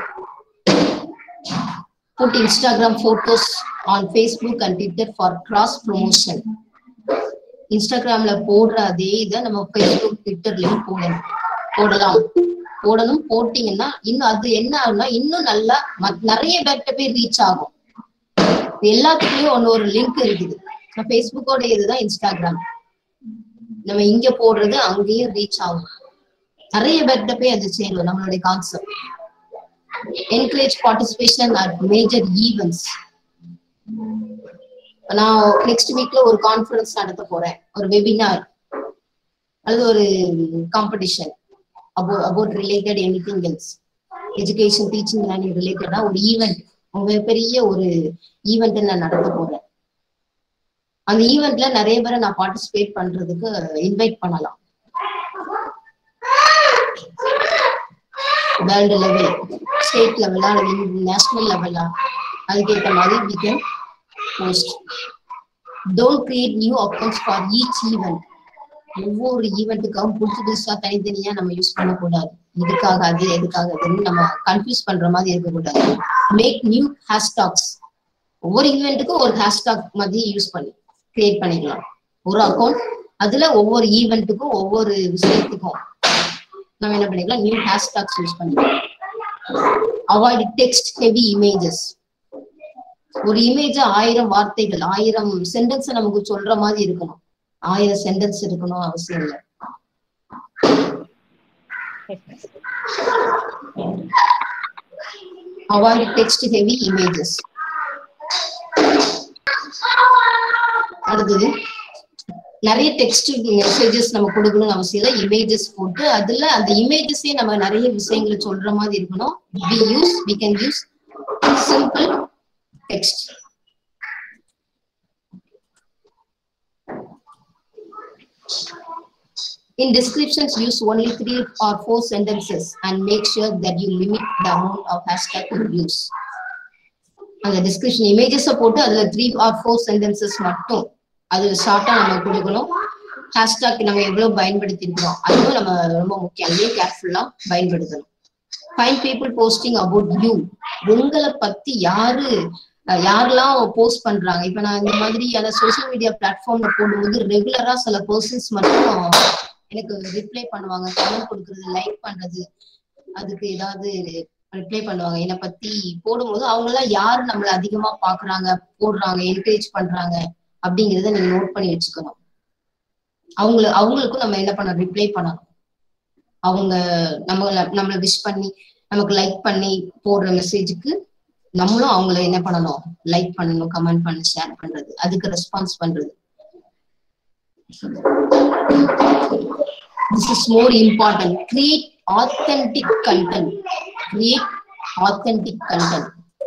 put Instagram photos on Facebook and Twitter for cross promotion. இன்ஸ்டாகிராம்ல போடுற அதே இதை நம்ம ஃபேஸ்புக் ட்விட்டர்லயும் போடணும் போடலாம் போடணும் போட்டீங்கன்னா இன்னும் அது என்ன ஆகும்னா இன்னும் நல்லா மத்- நிறைய பேர்கிட்ட போய் ரீச் ஆகும் எல்லாத்துக்குலயும் ஒன்னு ஒரு லிங்க் இருக்குது ஃபேஸ்புக்கோட இதுதான் இன்ஸ்டாகிராம் நம்ம இங்க போடுறது அங்கேயும் ரீச் ஆகும் நிறைய பேர்கிட்ட போய் அது சேரும் நம்மளுடைய concept encourage participation at major events நான் நெக்ஸ்ட் வீக்ல ஒரு கான்ஃபரன்ஸ் நடத்த போறேன் ஒரு வெபினார் அல்லது ஒரு competition about about related anything else education teaching learning ரிலேட்டடா ஒரு ஈவெண்ட் மிகப்பெரிய ஒரு ஈவெண்ட் நான் நடத்த போறேன் அந்த ஈவெண்ட்ல நிறைய பேரை நான் பார்ட்டிசிபேட் பண்றதுக்கு இன்வைட் பண்ணலாம் வேர்ல்டு லெவல் ஸ்டேட் லெவலா அல்லது நேஷனல் லெவலா அதுக்கேற்ற மாதிரி we can post don't create new accounts for each event ஒவ்வொரு ஈவெண்ட்டுக்காகவும் புதுசு புதுசா தனித்தனியா நம்ம யூஸ் பண்ணக்கூடாது இதுக்காக அது எதுக்காக அதுன்னு நம்ம கன்ஃபியூஸ் பண்ற மாதிரி இருக்கக்கூடாது மேக் நியூ ஹேஷ்டாக்ஸ் ஒவ்வொரு ஈவெண்ட்டுக்கும் ஒரு ஹேஷ்டாக் மாதிரி யூஸ் பண்ணி கிரியேட் பண்ணிக்கலாம் ஒரு அக்கௌண்ட் அதுல ஒவ்வொரு ஈவெண்ட்டுக்கும் ஒவ்வொரு விஷயத்துக்கும் நம்ம என்ன பண்ணிக்கலாம் நியூ ஹேஷ்டாக்ஸ் யூஸ் பண்ணிக்கலாம் அவாய்ட் டெக்ஸ்ட் ஹெவி இமேஜஸ் ஒரு இமேஜ் ஆயிரம் வார்த்தைகள் ஆயிரம் சென்டென்ஸ் நமக்கு சொல்ற மாதிரி இருக்கணும் ஆயிரம் சென்டென்ஸ் இருக்கணும் அவசியம் இல்லை avoid text heavy images அடுத்தது நிறைய டெக்ஸ்ட் மெசேஜஸ் நம்ம கொடுக்கணும்னு அவசியம் இல்லை இமேஜஸ் போட்டு அதுல அந்த இமேஜஸே நம்ம நிறைய விஷயங்களை சொல்ற மாதிரி இருக்கணும் we use we can use simple text In descriptions, use only three or four sentences and make sure that you limit the amount of hashtag you use. அந்த டிஸ்கிரிப்ஷன் இமேஜஸை போட்டு அதுல த்ரீ ஆர் ஃபோர் சென்டென்சஸ் மட்டும் அது ஷார்ட்டா நம்ம கொடுக்கணும் hashtag நம்ம எவ்வளவு பயன்படுத்திருக்கிறோம் அதுவும் நம்ம ரொம்ப முக்கியம் அதுவே கேர்ஃபுல்லா பயன்படுத்தணும் fine people posting about you உங்களை பத்தி யாரு அஹ், யாரெல்லாம் போஸ்ட் பண்றாங்க இப்ப நான் இந்த மாதிரியான சோசியல் மீடியா பிளாட்ஃபார்ம்ல போடும்போது ரெகுலரா சில பர்சன்ஸ் மட்டும் எனக்கு ரிப்ளை பண்ணுவாங்க கமெண்ட் கொடுக்கறது லைக் பண்றது அதுக்கு ஏதாவது ரிப்ளை பண்ணுவாங்க என்னை பத்தி போடும்போது அவங்க எல்லாம் யாரு நம்மள அதிகமா பாக்குறாங்க போடுறாங்க என்கரேஜ் பண்றாங்க அப்படிங்கறத நீங்க நோட் பண்ணி வச்சுக்கணும் அவங்கள அவங்களுக்கும் நம்ம என்ன பண்ணணும் ரிப்ளை பண்ணணும் அவங்க நம்மள நம்மள விஷ் பண்ணி நமக்கு லைக் பண்ணி போடுற மெசேஜுக்கு நம்மளும் அவங்கள என்ன பண்ணணும் லைக் பண்ணணும் கமெண்ட் பண்ணி ஷேர் பண்றது அதுக்கு ரெஸ்பான்ஸ் பண்றது this is more important create authentic content create authentic content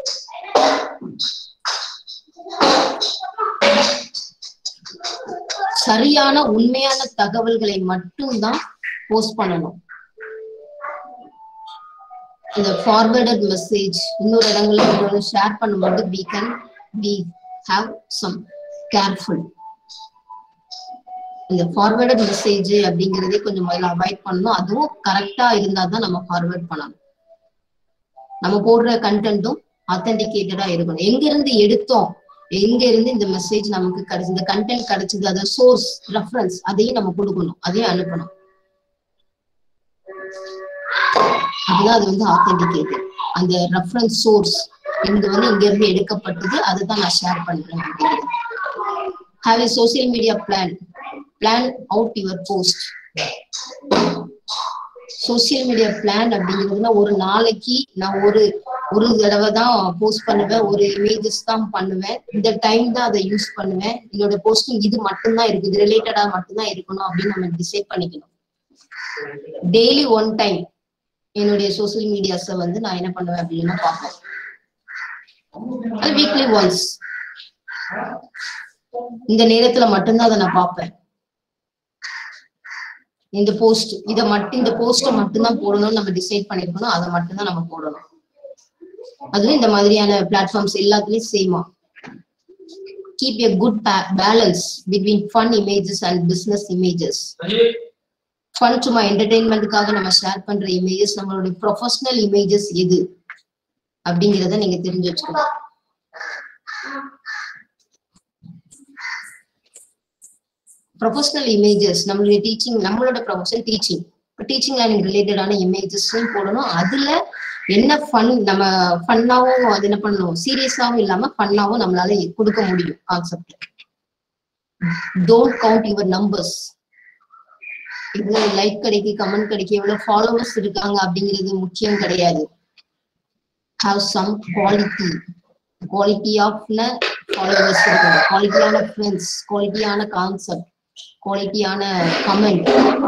சரியான உண்மையான தகவல்களை மட்டும்தான் போஸ்ட் பண்ணணும் இந்த ஃபார்வர்டட் மெசேஜ் இன்னொரு இடங்கள்ல இன்னொரு ஷேர் பண்ணும்போது we can we have some careful இந்த ஃபார்வர்டட் மெசேஜ் அப்படிங்கறதே கொஞ்சம் முதல்ல அவாய்ட் பண்ணணும் அதுவும் கரெக்டா இருந்தா தான் நம்ம ஃபார்வர்ட் பண்ணணும் நம்ம போடுற கண்டென்ட்டும் ஆத்தென்டிகேட்டடா இருக்கணும் எங்க இருந்து எடுத்தோம் எங்க இருந்து இந்த மெசேஜ் நமக்கு கிடைச்சது இந்த கண்டென்ட் கிடைச்சது அது சோர்ஸ் ரெஃபரன்ஸ் அதையும் நம்ம கொடுக்கணும் அதையும் அனுப்பணும் அதுதான் அது வந்து ஆத்தென்டிகேட்டட் அந்த ரெஃபரன்ஸ் சோர்ஸ் இங்க வந்து இங்க இருந்து எடுக்கப்பட்டது அதுதான் நான் ஷேர் பண்றேன் அப்படிங்கிறது have a social media plan plan out your post social media plan அப்படிங்கிறதுனா ஒரு நாளைக்கு நான் ஒரு ஒரு தடவை தான் போஸ்ட் பண்ணுவேன் ஒரு இமேஜஸ் தான் பண்ணுவேன் இந்த டைம் தான் அதை யூஸ் பண்ணுவேன் என்னோட போஸ்டிங் இது மட்டும்தான் இருக்கு இது ரிலேட்டடா மட்டும்தான் இருக்கணும் அப்படின்னு நம்ம டிசைட் பண்ணிக்கணும் டெய்லி ஒன் டைம் என்னுடைய சோசியல் மீடியாஸை வந்து நான் என்ன பண்ணுவேன் அப்படின்னா பார்ப்பேன் அது வீக்லி ஒன்ஸ் இந்த நேரத்துல மட்டும்தான் அதை நான் பார்ப்பேன் இந்த போஸ்ட் இத மட்டும் இந்த போஸ்ட மட்டும்தான் போடணும்னு நம்ம டிசைட் பண்ணிருக்கணும் அதை மட்டும்தான் நம்ம போடணும் அதுவும் இந்த மாதிரியான பிளாட்ஃபார்ம்ஸ் எல்லாத்துலயும் சேமா keep a good balance between fun images and business images fun சும்மா என்டர்டைன்மெண்ட்டுக்காக நம்ம ஷேர் பண்ற இமேஜஸ் நம்மளுடைய ப்ரொஃபஷனல் இமேஜஸ் எது அப்படிங்கிறத நீங்க தெரிஞ்சு வச்சுக்கணும் ப்ரொஃபஷனல் இமேஜஸ் நம்மளுடைய டீச்சிங் நம்மளோட ப்ரொஃபஷன் டீச்சிங் இப்போ டீச்சிங் லேர்னிங் ரிலேட்டடான இமேஜஸையும் போடணும் அதுல என்ன ஃபன் நம்ம ஃபன்னாவும் அது என்ன பண்ணணும் சீரியஸாவும் இல்லாம ஃபன்னாவும் நம்மளால கொடுக்க முடியும் concept don't count your numbers இவ்வளவு லைக் கிடைக்கு கமெண்ட் கிடைக்கு எவ்வளவு ஃபாலோவர்ஸ் இருக்காங்க அப்படிங்கிறது முக்கியம் கிடையாது have some quality quality of followers இருக்கணும் குவாலிட்டியான ஃப்ரெண்ட்ஸ் குவாலிட்டியான கான்செப்ட் குவாலிட்டியான comment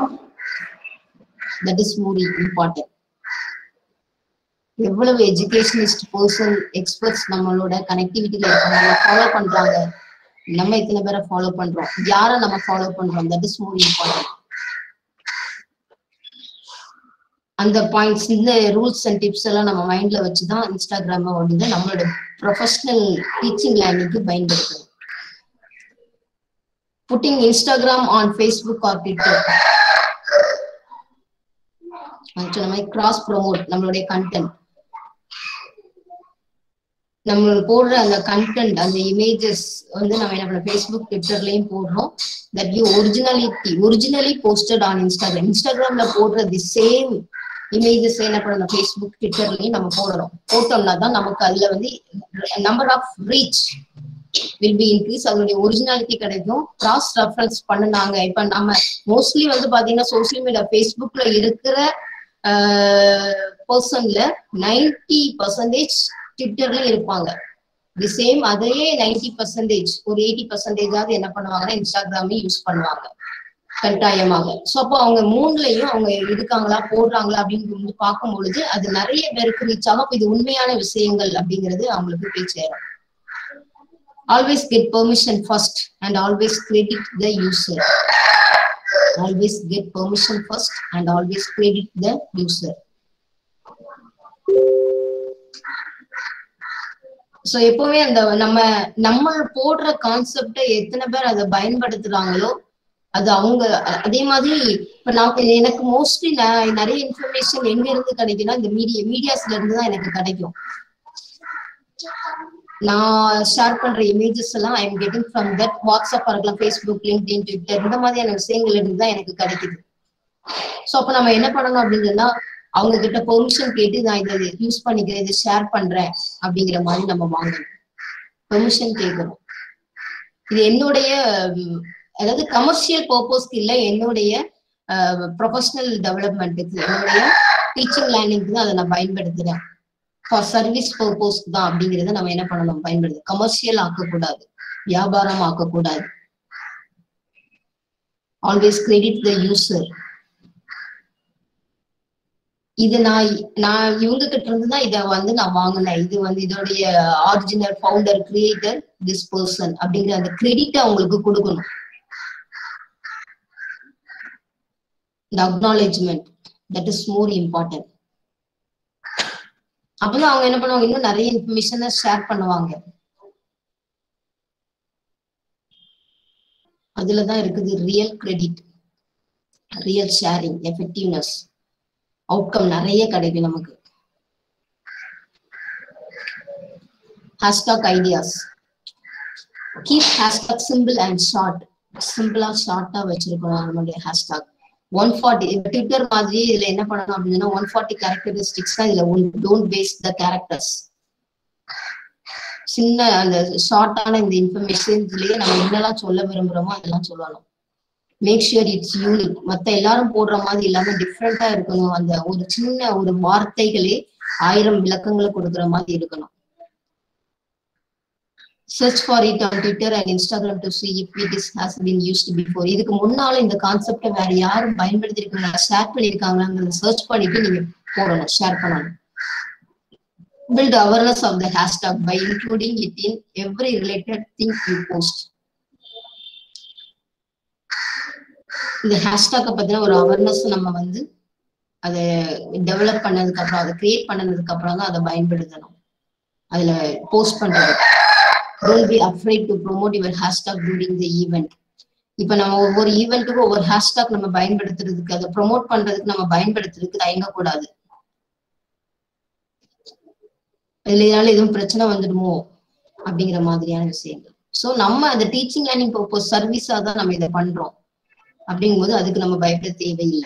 that is more important எவ்வளவு எஜுகேஷனிஸ்ட் பர்சன் எக்ஸ்பர்ட்ஸ் நம்மளோட கனெக்டிவிட்டியில இருக்காங்க நம்ம ஃபாலோ பண்றாங்க நம்ம இத்தனை பேரை ஃபாலோ பண்றோம் யாரை நம்ம ஃபாலோ பண்றோம் தட் இஸ் மோர் இம்பார்ட்டன்ட் அந்த பாயிண்ட்ஸ் இந்த ரூல்ஸ் அண்ட் டிப்ஸ் எல்லாம் நம்ம மைண்ட்ல வச்சுதான் இன்ஸ்டாகிராம் வந்து நம்மளோட ப்ரொஃபஷனல் டீச்சிங் லேர்னிங்க்கு பயன்படுத்தணும் putting Instagram on Facebook or Twitter சொன்ன மாதிரி கிராஸ் ப்ரோமோட் நம்மளுடைய கண்டென்ட் நம்ம போடுற அந்த கண்டென்ட் அந்த இமேஜஸ் வந்து நம்ம என்ன பண்ணோம் ஃபேஸ்புக் ட்விட்டர்லயும் போடுறோம் that you originality originally posted on Instagram இன்ஸ்டாகிராம்ல போடுற தி சேம் இமேஜஸ் என்ன பண்ணணும் ஃபேஸ்புக் ட்விட்டர்லயும் நம்ம போடுறோம் போட்டோம்னா தான் நமக்கு அதுல வந்து number of reach will be increase அதனுடைய ஒரிஜினாலிட்டி கிடைக்கும் கிராஸ் ரெஃபரன்ஸ் பண்ணுனாங்க இப்ப நம்ம மோஸ்ட்லி வந்து பாத்தீங்கன்னா சோசியல் மீடியா ஃபேஸ்புக்ல இருக்கிற பர்சன்ல நைன்டி பர்சன்டேஜ் ட்விட்டர்ல இருப்பாங்க தி சேம் அதே நைன்டி பர்சன்டேஜ் ஒரு எயிட்டி பர்சன்டேஜாவது என்ன பண்ணுவாங்கன்னா இன்ஸ்டாகிராமே யூஸ் பண்ணுவாங்க கட்டாயமாக சோ அப்போ அவங்க மூணுலயும் அவங்க இருக்காங்களா போடுறாங்களா அப்படின்னு வந்து பார்க்கும் பொழுது அது நிறைய பேருக்கு ரீச் ஆகும் அப்ப இது உண்மையான விஷயங்கள் அப்படிங்கிறது அவங்களுக்கு போய் சேரும் always get permission first and always credit the user always get permission first and always credit the user so எப்பவுமே அந்த நம்ம நம்ம போடுற கான்செப்டை எத்தனை பேர் அதை பயன்படுத்துறாங்களோ அது அவங்க அ- அதே மாதிரி இப்ப நான் எனக்கு மோஸ்ட்லி நான் நிறைய இன்ஃபர்மேஷன் எங்க இருந்து கிடைக்கும்னா இந்த மீடியா மீடியாஸ்ல இருந்து தான் எனக்கு கிடைக்கும் நான் ஷேர் பண்ற இமேஜஸ் எல்லாம் I am getting from that WhatsApp இருக்கலாம் ஃபேஸ்புக் லிங்க்டின் ட்விட்டர் இந்த மாதிரியான விஷயங்கள்ல இருந்து தான் எனக்கு கிடைக்குது சோ அப்ப நம்ம என்ன பண்ணணும் அப்படின்னு சொன்னா அவங்க கிட்ட பெர்மிஷன் கேட்டு நான் இதை யூஸ் பண்ணிக்கிறேன் இதை ஷேர் பண்றேன் அப்படிங்கிற மாதிரி நம்ம வாங்கணும் பெர்மிஷன் கேட்கணும் இது என்னுடைய உம், அதாவது கமர்ஷியல் பர்பஸ்க்கு இல்ல என்னுடைய ப்ரொஃபஷனல் டெவலப்மெண்ட்டுக்கு என்னுடைய டீச்சிங் லேர்னிங்க்கு தான் அதை நான் பயன்படுத்துறேன் ஃபார் சர்வீஸ் பர்பஸ்க்கு தான் அப்படிங்கறத நம்ம என்ன பண்ணணும் பயன்படுது கமர்ஷியல் ஆக்கக்கூடாது வியாபாரம் ஆக்கக்கூடாது ஆல்வேஸ் கிரெடிட் த யூசர் இது நான் நான் இவங்க கிட்ட இருந்து தான் இதை வந்து நான் வாங்கினேன் இது வந்து இதோடைய original founder creator this person அப்படிங்கிற அந்த கிரெடிட் அவங்களுக்கு கொடுக்கணும் இந்த acknowledgement that is more important அப்பதான் அவங்க என்ன பண்ணுவாங்க இன்னும் நிறைய இன்ஃபர்மேஷனை ஷேர் பண்ணுவாங்க அதுலதான் இருக்குது real credit real sharing effectiveness outcome நிறைய கிடைக்கும் நமக்கு hashtag ideas keep hashtag simple and short சிம்பிளா ஷார்ட்டா வச்சிருக்கணும் நம்மளுடைய ஹேஷ்டாக் ஒன் ஃபார்ட்டி ட்விட்டர் மாதிரி இதுல என்ன பண்ணணும் அப்படின்னா ஒன் ஃபார்ட்டி கேரக்டரிஸ்டிக்ஸ் தான் இதுல one don't pace the characters சின்ன அந்த ஷார்ட்டான இந்த இன்ஃபர்மேஷன்ஸ்லயே நம்ம என்னெல்லாம் சொல்ல விரும்புறோமோ அதெல்லாம் சொல்லணும் மேக் ஷியர் இட்ஸ் யூனிக் மத்த எல்லாரும் போடுற மாதிரி இல்லாம டிஃப்ரெண்டா இருக்கணும் அந்த ஒரு சின்ன ஒரு வார்த்தைகளே ஆயிரம் விளக்கங்களை கொடுக்குற மாதிரி இருக்கணும் search for it on Twitter and Instagram to see if it is has been used before இதுக்கு முன்னால இந்த கான்செப்டை வேற யாரும் பயன்படுத்திருக்காங்களா ஷேர் பண்ணிருக்காங்களாங்கிறத சர்ச் பண்ணிட்டு நீங்க போடணும் ஷேர் பண்ணணும் build awareness of the hashtag by including it in every related thing you post இந்த ஹேஷ்டாக பத்தின ஒரு அவேர்னஸ் நம்ம வந்து அதை டெவலப் பண்ணதுக்கு அப்புறம் அதை கிரியேட் பண்ணதுக்கு அப்புறம் தான் அதை பயன்படுத்தணும் அதுல போஸ்ட் பண்றது don't be afraid to promote your hashtag during the event இப்ப நம்ம ஒவ்வொரு ஈவெண்ட்டுக்கும் ஒவ்வொரு ஹேஷ்டாக் நம்ம பயன்படுத்துறதுக்கு அதை ப்ரோமோட் பண்றதுக்கு நம்ம பயன்படுத்துறதுக்கு தயங்கக்கூடாது இதுல இதனால எதுவும் பிரச்சனை வந்துடுமோ அப்படிங்கிற மாதிரியான விஷயங்கள் சோ நம்ம அந்த டீச்சிங் லேர்னிங் பர்பஸ் சர்வீஸா தான் நம்ம இதை பண்றோம் அப்படிங்கும்போது அதுக்கு நம்ம பயப்பட தேவையில்லை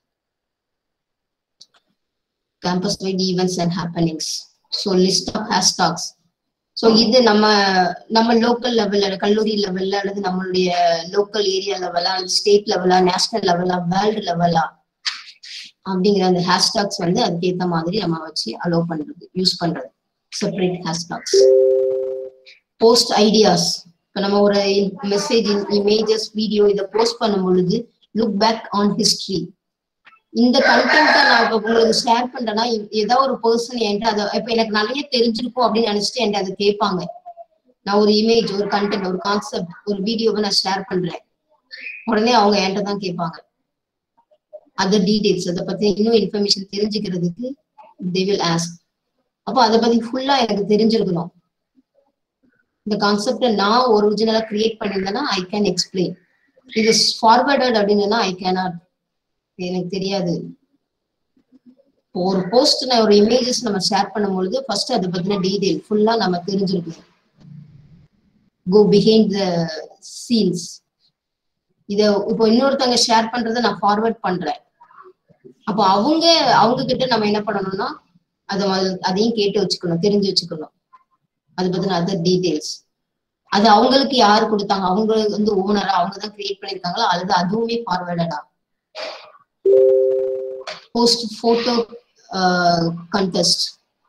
campus wide events and happenings so list of hashtags so இது நம்ம நம்ம லோக்கல் லெவல்ல கல்லூரி லெவல்ல அல்லது நம்மளுடைய லோக்கல் ஏரியா லெவலா அல்லது ஸ்டேட் லெவலா நேஷனல் லெவலா வேர்ல்டு லெவலா அப்படிங்கிற அந்த ஹேஷ்டாக்ஸ் வந்து அதுக்கேற்ற மாதிரி நம்ம வச்சு அலோவ் பண்றது யூஸ் பண்றது செப்பரேட் ஹேஷ்டாக்ஸ் போஸ்ட் ஐடியாஸ் இப்போ நம்ம ஒரு மெசேஜ் இமேஜஸ் வீடியோ இதை போஸ்ட் பண்ணும் பொழுது லுக் பேக் ஆன் ஹிஸ்டரி இந்த கண்டென்ட்டை நான் இப்போ உங்களுக்கு ஷேர் பண்றேன்னா ஏதோ ஒரு பர்சன் என்கிட்ட அதை இப்போ எனக்கு நிறைய தெரிஞ்சிருக்கும் அப்படின்னு நினைச்சிட்டு என்கிட்ட அதை கேட்பாங்க நான் ஒரு இமேஜ் ஒரு கண்டென்ட் ஒரு கான்செப்ட் ஒரு வீடியோவை நான் ஷேர் பண்றேன் உடனே அவங்க என்கிட்ட தான் கேட்பாங்க அதர் டீடைல்ஸ் அதை பத்தி இன்னும் இன்ஃபர்மேஷன் தெரிஞ்சுக்கிறதுக்கு தே வில் ஆஸ்க் அப்போ அதை பத்தி ஃபுல்லா எனக்கு தெரிஞ்சிருக்கணும் இந்த கான்செப்டை நான் ஒரிஜினலா கிரியேட் பண்ணியிருந்தேன்னா ஐ கேன் எக்ஸ்பிளைன் இது ஃபார்வர்டட் அப்படின்னா ஐ கேனாட் எனக்கு தெரியாது ஒரு போஸ்ட் நான் ஒரு இமேஜஸ் நம்ம ஷேர் பண்ணும் பொழுது ஃபர்ஸ்ட் அதை பத்தின டீடைல் ஃபுல்லா நம்ம தெரிஞ்சிருக்கணும் கோ பிஹைண்ட் த சீன்ஸ் இத இப்போ இன்னொருத்தவங்க ஷேர் பண்றதை நான் ஃபார்வர்ட் பண்றேன் அப்போ அவங்க அவங்க கிட்ட நம்ம என்ன பண்ணணும்னா அதை அதையும் கேட்டு வச்சுக்கணும் தெரிஞ்சு வச்சுக்கணும் அது பத்தின அதர் டீடைல்ஸ் அது அவங்களுக்கு யாரு கொடுத்தாங்க அவங்க வந்து ஓனரா அவங்க தான் கிரியேட் பண்ணிருக்காங்களா அல்லது அதுவுமே ஃபார்வர்டடா போஸ்ட் போட்டோ கண்டெஸ்ட்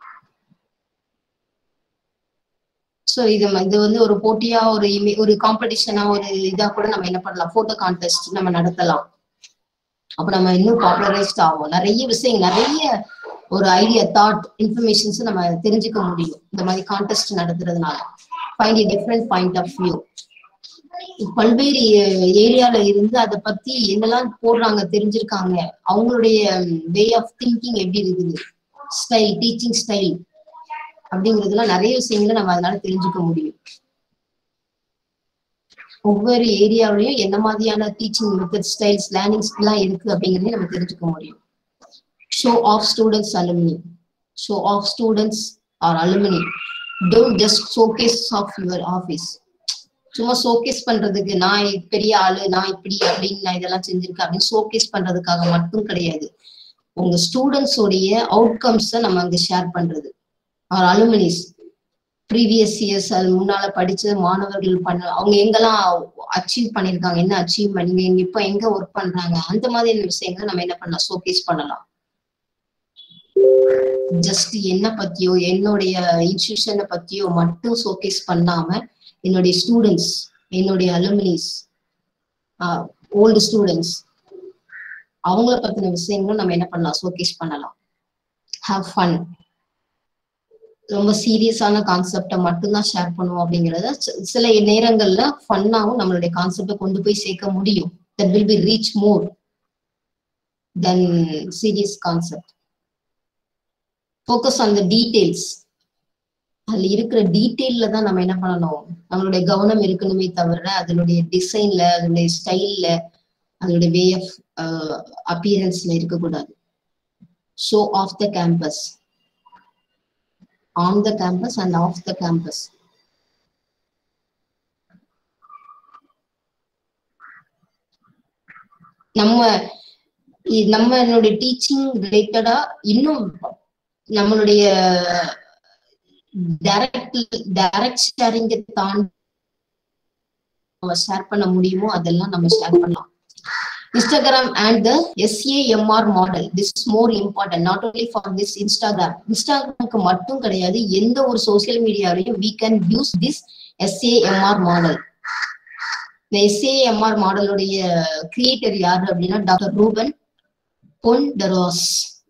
ஸோ இது ம- இது வந்து ஒரு போட்டியா ஒரு இமே- ஒரு காம்படிஷனா ஒரு இதா கூட நம்ம என்ன பண்ணலாம் போட்டோ கான்டெஸ்ட் நம்ம நடத்தலாம் அப்ப நம்ம இன்னும் பாப்புலரைஸ்ட் ஆகும் நிறைய விஷயம் நிறைய ஒரு ஐடியா தாட் இன்ஃபர்மேஷன்ஸ் நம்ம தெரிஞ்சுக்க முடியும் இந்த மாதிரி கான்டெஸ்ட் நடத்துறதுனால find a different point of view பல்வேறு ஏரியால இருந்து அதை பத்தி என்னெல்லாம் போடுறாங்க தெரிஞ்சிருக்காங்க அவங்களுடைய வே ஆஃப் திங்கிங் எப்படி இருக்குது ஸ்டைல் டீச்சிங் ஸ்டைல் அப்படிங்கிறதுலாம் நிறைய விஷயங்களை நம்ம அதனால தெரிஞ்சுக்க முடியும் ஒவ்வொரு ஏரியாவிலையும் என்ன மாதிரியான டீச்சிங் மெத்தட் ஸ்டைல்ஸ் லேர்னிங்ஸ் எல்லாம் இருக்கு அப்படிங்கறதையும் நம்ம தெரிஞ்சுக்க முடியும் show of students alumni show of students or alumni don't just showcase of your office சும்மா ஷோகேஸ் பண்றதுக்கு நான் பெரிய ஆளு நான் இப்படி அப்படின்னு நான் இதெல்லாம் செஞ்சிருக்கேன் அப்படின்னு ஷோகேஸ் பண்றதுக்காக மட்டும் கிடையாது உங்க ஸ்டூடெண்ட்ஸ் உடைய அவுட்கம்ஸை நம்ம அங்க ஷேர் பண்றது ஆர் அலுமினிஸ் ப்ரீவியஸ் இயர்ஸ் அது முன்னால படிச்ச மாணவர்கள் பண்ண அவங்க எங்கெல்லாம் அச்சீவ் பண்ணிருக்காங்க என்ன அச்சீவ்மெண்ட் நீங்க எங்க இப்ப எங்க ஒர்க் பண்றாங்க அந்த மாதிரியான விஷயங்களை நம்ம என்ன பண்ணலாம் ஷோகேஸ் பண்ணலாம் ஜஸ்ட் என்ன பத்தியோ என்னுடைய இன்ஸ்டியூஷனை பத்தியோ மட்டும் ஷோகேஸ் பண்ணாம என்னுடைய ஸ்டூடெண்ட்ஸ் என்னுடைய அலுமினிஸ் ஓல்டு ஸ்டூடெண்ட்ஸ் அவங்கள பத்தின விஷயங்களும் நம்ம என்ன பண்ணலாம் ஷோகேஸ் பண்ணலாம் ஹாவ் ஃபன் ரொம்ப சீரியஸான கான்செப்டை மட்டும்தான் ஷேர் பண்ணுவோம் அப்படிங்கறத சி- சில நேரங்கள்ல ஃபன்னாவும் நம்மளுடைய கான்செப்டை கொண்டு போய் சேர்க்க முடியும் that will be reach more then serious concept focus on the details அதுல இருக்கிற டீட்டெயில்ல தான் நம்ம என்ன பண்ணணும் நம்மளுடைய கவனம் இருக்கணுமே தவிர அதனுடைய டிசைன்ல அதனுடைய ஸ்டைல்ல அதனுடைய வே ஆஃப் அப்பியரன்ஸ்ல இருக்கக்கூடாது show of the campus on the campus and off the campus. நம்ம இ- நம்மளுடைய டீச்சிங் ரிலேட்டடா இன்னும் நம்மளுடைய டைரக்ட் டைரக்ட் ஷேரிங்க தாண்டி நம்ம ஷேர் பண்ண முடியுமோ அதெல்லாம் நம்ம ஷேர் பண்ணலாம் Instagram and the SAMR model. This is more important, not only for this Instagram. Instagramக்கு மட்டும் கிடையாது எந்த ஒரு சோசியல் மீடியாலையும் we can use this SAMR model. இந்த SAMR மாடலுடைய கிரியேட்டர் யாரு அப்படின்னா டாக்டர் ரூபன் பொன்டரோஸ்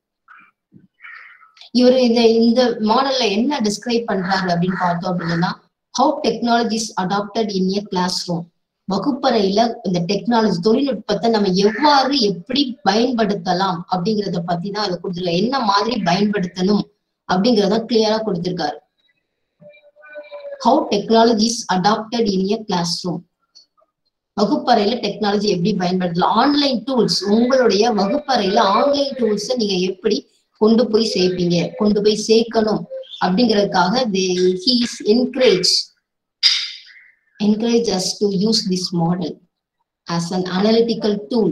இவர் இந்த இந்த மாடல்ல என்ன டிஸ்கிரைப் பண்றாரு அப்படின்னு பார்த்தோம் அப்படின்னா how technologies adapted in a classroom வகுப்பறையில இந்த டெக்னாலஜி தொழில்நுட்பத்தை நம்ம எவ்வாறு எப்படி பயன்படுத்தலாம் அப்படிங்கறத பத்தி தான் அதை கொடுத்துருக்காரு என்ன மாதிரி பயன்படுத்தணும் அப்படிங்கறத கிளியரா கொடுத்திருக்காரு how technologies adapted in a classroom வகுப்பறையில டெக்னாலஜி எப்படி பயன்படுத்தலாம் ஆன்லைன் டூல்ஸ் உங்களுடைய வகுப்பறையில ஆன்லைன் டூல்ஸ் நீங்க எப்படி கொண்டு போய் சேர்ப்பீங்க கொண்டு போய் சேர்க்கணும் அப்படிங்கறதுக்காக he is encourage encourage us to use this model as an analytical tool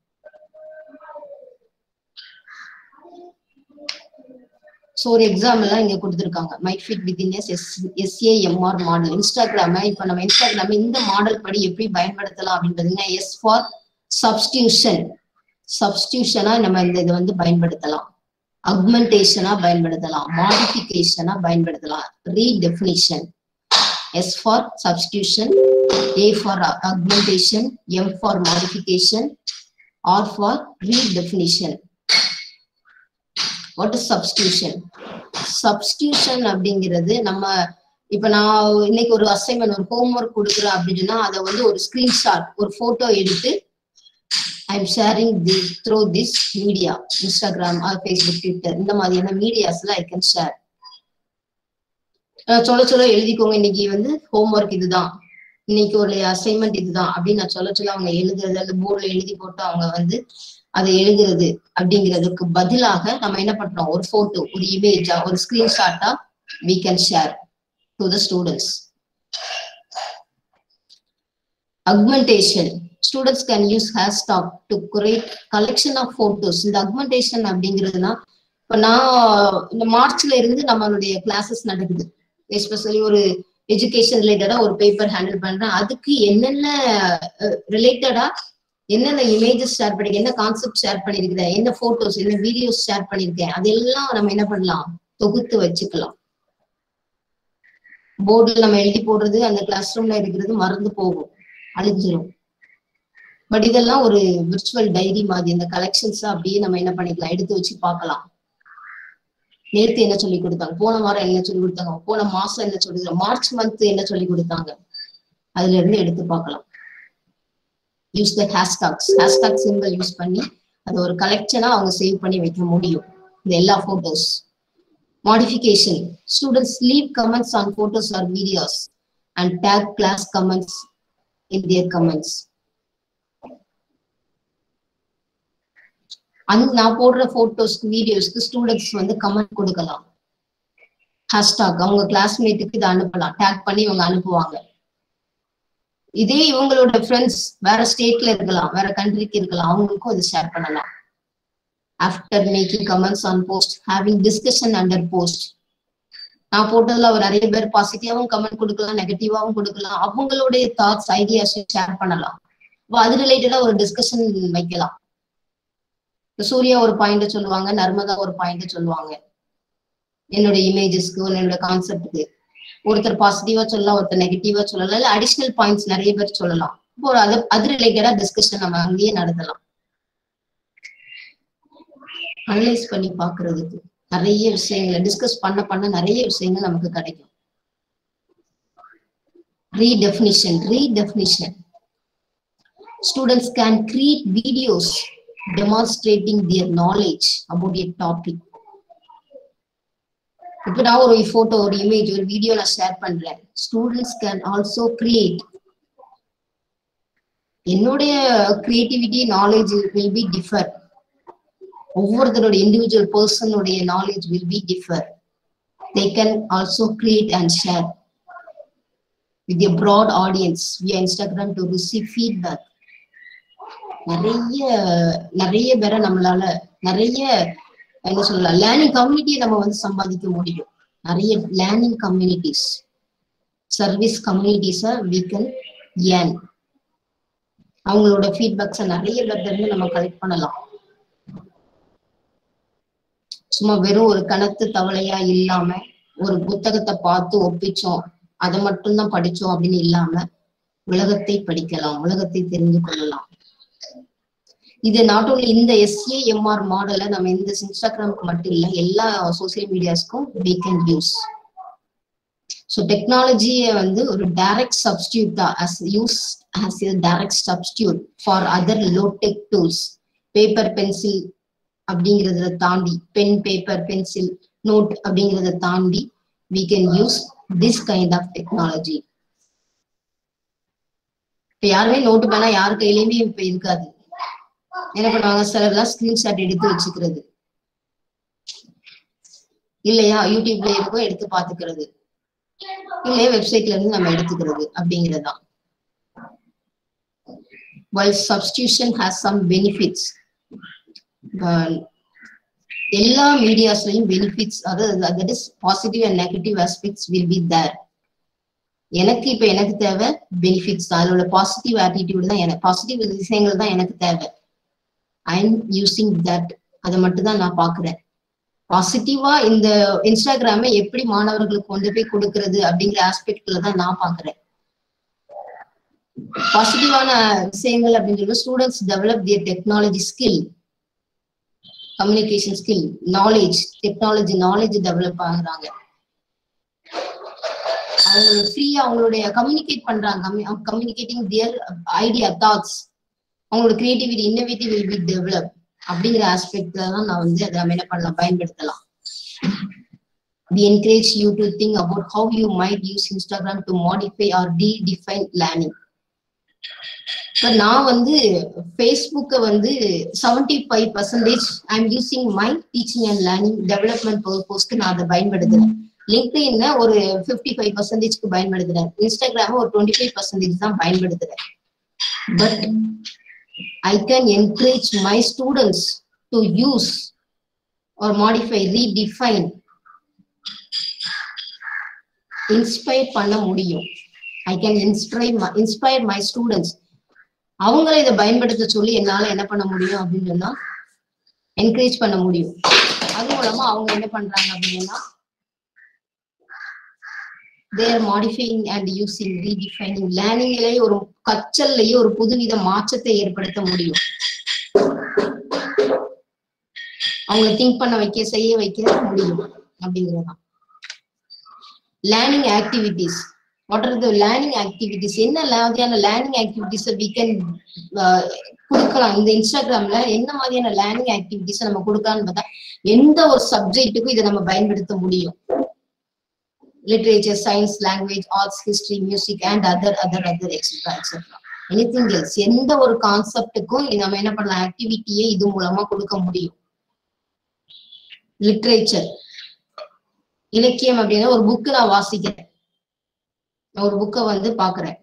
so ஒரு எக்ஸாம் எல்லாம் இங்க கொடுத்துருக்காங்க might fit within S S SAMR model இன்ஸ்டாகிராம இப்போ நம்ம இன்ஸ்டாகிராம் இந்த மாடல் படி எப்படி பயன்படுத்தலாம் அப்படின்றதுங்க எஸ் ஃபார் சப்ஸ்டியூஷன் சப்ஸ்டியூஷனா நம்ம இந்த இதை வந்து பயன்படுத்தலாம் அக்மெண்டேஷனா பயன்படுத்தலாம் மாடிஃபிகேஷனா பயன்படுத்தலாம் redefinition S for substitution A for augmentation M for modification R for redefinition what is substitution substitution அப்படிங்கிறது நம்ம இப்ப நான் இன்னைக்கு ஒரு அசைன்மெண்ட் ஒரு ஹோம்ஒர்க் கொடுக்குறேன் அப்படின்னா அதை வந்து ஒரு ஸ்கிரீன்ஷாட் ஒரு போட்டோ எடுத்து I am sharing the through this media Instagram or Facebook Twitter இந்த மாதிரியான மீடியாஸ்ல ஐ கேன் ஷேர் சொல்ல சொல்ல எழுதிக்கோங்க இன்னைக்கு வந்து ஹோம்ஒர்க் இதுதான் இன்னைக்கு ஒரு அசைன்மெண்ட் இதுதான் அப்படின்னு நான் சொல்ல சொல்ல அவங்க எழுதுறது அந்த போர்டில் எழுதி போட்டு அவங்க வந்து அதை எழுதுறது அப்படிங்கிறதுக்கு பதிலாக நம்ம என்ன பண்றோம் ஒரு போட்டோ ஒரு இமேஜா ஒரு ஸ்கிரீன்ஷாட்டா we can share to the students augmentation students can use hashtag to curate collection of photos இந்த அக்மெண்டேஷன் அப்படிங்கிறதுனா இப்ப நான் இந்த மார்ச்ல இருந்து நம்மளுடைய கிளாஸஸ் நடக்குது எஸ்பெஷலி ஒரு எஜுகேஷன் ரிலேட்டடா ஒரு பேப்பர் ஹேண்டில் பண்றேன் அதுக்கு என்னென்ன ரிலேட்டடா என்னென்ன இமேஜஸ் ஷேர் பண்ணிருக்கேன் என்ன கான்செப்ட் ஷேர் பண்ணிருக்கிறேன் என்ன போட்டோஸ் என்ன வீடியோஸ் ஷேர் பண்ணிருக்கேன் அதெல்லாம் நம்ம என்ன பண்ணலாம் தொகுத்து வச்சுக்கலாம் போர்டில் நம்ம எழுதி போடுறது அந்த கிளாஸ் ரூம்ல இருக்கிறது மறந்து போகும் அழிஞ்சிரும் பட் இதெல்லாம் ஒரு விர்ச்சுவல் டைரி மாதிரி இந்த கலெக்ஷன்ஸ் அப்படியே நம்ம என்ன பண்ணிக்கலாம் எடுத்து வச்சு பார்க்கலாம் நேத்து என்ன சொல்லி கொடுத்தாங்க போன வாரம் என்ன சொல்லி கொடுத்தாங்க போன மாசம் என்ன சொல்லி கொடுத்தாங்க மார்ச் மந்த் என்ன சொல்லி கொடுத்தாங்க அதுல இருந்து எடுத்து பார்க்கலாம் use the hashtags hashtag simple use பண்ணி அது ஒரு கலெக்ஷனா அவங்க சேவ் பண்ணி வைக்க முடியும் இந்த எல்லா photos modification students leave comments on photos or videos and take class comments in their comments அந்த நான் போடுற போட்டோஸ்க்கு வீடியோஸ்க்கு ஸ்டூடெண்ட்ஸ் வந்து கமெண்ட் கொடுக்கலாம் ஹேஷ்டாக் அவங்க கிளாஸ்மேட்டுக்கு இதை அனுப்பலாம் டேக் பண்ணி இவங்க அனுப்புவாங்க இதே இவங்களோட ஃப்ரெண்ட்ஸ் வேற ஸ்டேட்ல இருக்கலாம் வேற கண்ட்ரிக்கு இருக்கலாம் அவங்களுக்கும் இது ஷேர் பண்ணலாம் after making comments on post having discussion under post நான் போட்டதுல அவர் நிறைய பேர் பாசிட்டிவாவும் கமெண்ட் கொடுக்கலாம் நெகட்டிவாவும் கொடுக்கலாம் அவங்களுடைய தாட்ஸ் ஐடியாஸ் ஷேர் பண்ணலாம் அப்ப அது ரிலேட்டடா ஒரு டிஸ்கஷன் வைக்கலாம் இப்ப சூர்யா ஒரு பாயிண்ட சொல்லுவாங்க நர்மதா ஒரு பாயிண்ட சொல்லுவாங்க என்னோட இமேஜஸ்க்கு என்னோட கான்செப்டுக்கு ஒருத்தர் பாசிட்டிவா சொல்லலாம் ஒருத்தர் நெகட்டிவா சொல்லலாம் இல்ல அடிஷனல் பாயிண்ட்ஸ் நிறைய பேர் சொல்லலாம் இப்போ ஒரு அது அது ரிலேட்டடா டிஸ்கஷன் நம்ம அங்கேயே நடத்தலாம் அனலைஸ் பண்ணி பாக்குறதுக்கு நிறைய விஷயங்களை டிஸ்கஸ் பண்ண பண்ண நிறைய விஷயங்கள் நமக்கு கிடைக்கும் redefinition redefinition students can create videos demonstrating their knowledge about a topic இப்போ நான் ஒரு போட்டோ ஒரு இமேஜ் ஒரு வீடியோ நான் ஷேர் பண்றேன் ஸ்டூடெண்ட்ஸ் கேன் ஆல்சோ கிரியேட் என்னுடைய creativity knowledge will be differ ஒவ்வொருத்தரோட இண்டிவிஜுவல் பர்சனுடைய knowledge will be differ they can also create and share with a broad audience via Instagram to receive feedback நிறைய நிறைய பேரை நம்மளால நிறைய என்ன சொல்லலாம் லேர்னிங் கம்யூனிட்டியை நம்ம வந்து சம்பாதிக்க முடியும் நிறைய லேர்னிங் கம்யூனிட்டிஸ் சர்வீஸ் கம்யூனிட்டிஸை we can ஏன் அவங்களோட ஃபீட்பேக்ஸை நிறைய பேர்ல இருந்து நம்ம கலெக்ட் பண்ணலாம் சும்மா வெறும் ஒரு கணத்து தவளையா இல்லாம ஒரு புத்தகத்தை பார்த்து ஒப்பிச்சோம் அதை மட்டும்தான் படிச்சோம் அப்படின்னு இல்லாம உலகத்தை படிக்கலாம் உலகத்தை தெரிந்து கொள்ளலாம் இது நாட் ஓன்லி இந்த எஸ்ஏஎம்ஆர் மாடலை நம்ம இந்த இன்ஸ்டாகிராமுக்கு மட்டும் இல்ல எல்லா சோசியல் மீடியாஸ்க்கும் we can யூஸ் ஸோ டெக்னாலஜியை வந்து ஒரு டைரக்ட் சப்ஸ்டியூட் தான் as use as a direct substitute for other low tech tools paper pencil அப்படிங்கிறத தாண்டி பென் பேப்பர் பென்சில் நோட் அப்படிங்கிறத தாண்டி we can use this kind of technology இப்ப யாருமே நோட்டு பேனா யார் கையிலயுமே இப்ப இருக்காது என்ன பண்ணுவாங்க சிலர்லாம் ஸ்கிரீன்ஷாட் எடுத்து வச்சுக்கிறது இல்லையா யூடியூப்ல இருக்கும் எடுத்து பாத்துக்கிறது இல்லையா வெப்சைட்ல இருந்து நம்ம எடுத்துக்கிறது அப்படிங்கறதுதான் while substitution has some benefits but எல்லா மீடியாஸ்லயும் பெனிஃபிட்ஸ் அதாவது that is positive and negative aspects will be there எனக்கு இப்ப எனக்கு தேவை பெனிஃபிட்ஸ் தான் அதோட பாசிட்டிவ் ஆட்டிடியூட் தான் எனக்கு பாசிட்டிவ் விஷயங்கள் தான் எனக்கு தேவை ஐ எம் யூசிங் தட் அதை மட்டும் தான் நான் பாக்குறேன் பாசிட்டிவா இந்த இன்ஸ்டாகிராமை எப்படி மாணவர்களுக்கு கொண்டு போய் கொடுக்கறது அப்படிங்கிற ஆஸ்பெக்ட்ல தான் நான் பாக்குறேன் பாசிட்டிவான விஷயங்கள் அப்படின்னு சொல்லி students develop their technology skill communication skill knowledge technology knowledge develop ஆகுறாங்க அவங்க ஃப்ரீயா அவங்களுடைய கம்யூனிகேட் பண்றாங்க கம்யூனிகேட்டிங் தியர் ஐடியா தாட்ஸ் அவங்களோட creativity innovative will be develop அப்படிங்கிற ஆஸ்பெக்ட்ல தான் நான் வந்து அதை நம்ம என்ன பண்ணலாம் பயன்படுத்தலாம் We encourage you to think about how you might use Instagram to modify or redefine learning. இப்ப நான் வந்து ஃபேஸ்புக்கை வந்து seventy five percentage I am using my teaching and learning development பர்பஸ்க்கு நான் அதை பயன்படுத்துறேன் லிங்க்டின்ல ஒரு ஃபிஃப்டி ஃபைவ் பர்சன்டேஜ்க்கு பயன்படுத்துறேன் இன்ஸ்டாகிராம் ஒரு டுவெண்ட்டி ஃபைவ் பர்சன்டேஜ் தான் பயன்படுத்துறேன் but I can encourage my students to use or modify, redefine, inspire பண்ண முடியும் I can inspire my, inspire my students அவங்கள இதை பயன்படுத்த சொல்லி என்னால என்ன பண்ண முடியும் அப்படின்னு சொன்னா என்கரேஜ் பண்ண முடியும் அது மூலமா அவங்க என்ன பண்றாங்க அப்படின்னா their modifying and using redefining லேர்னிங்லயே ஒரு கற்றல்லையே ஒரு புதுவித மாற்றத்தை ஏற்படுத்த முடியும் அவங்கள திங்க் பண்ண வைக்க செய்ய வைக்க முடியும் அப்படிங்கிறதுதான் learning activities what are the learning activities என்ன மாதிரியான லேர்னிங் ஆக்டிவிட்டிஸ் வி கேன் கொடுக்கலாம் இந்த இன்ஸ்டாகிராம்ல என்ன மாதிரியான லேர்னிங் ஆக்டிவிட்டிஸ் நம்ம கொடுக்கலாம்னு பார்த்தா எந்த ஒரு சப்ஜெக்ட்டுக்கும் இதை நம்ம பயன்படுத்த முடியும் literature science language arts history music and other other other etcetera etcetera anything else எந்த ஒரு கான்செப்டுக்கும் நம்ம என்ன பண்ணலாம் ஆக்டிவிட்டியே இது மூலமா கொடுக்க முடியும் லிட்ரேச்சர் இலக்கியம் அப்படின்னா ஒரு புக்கு நான் வாசிக்கிறேன் நான் ஒரு புக்கை வந்து பாக்குறேன்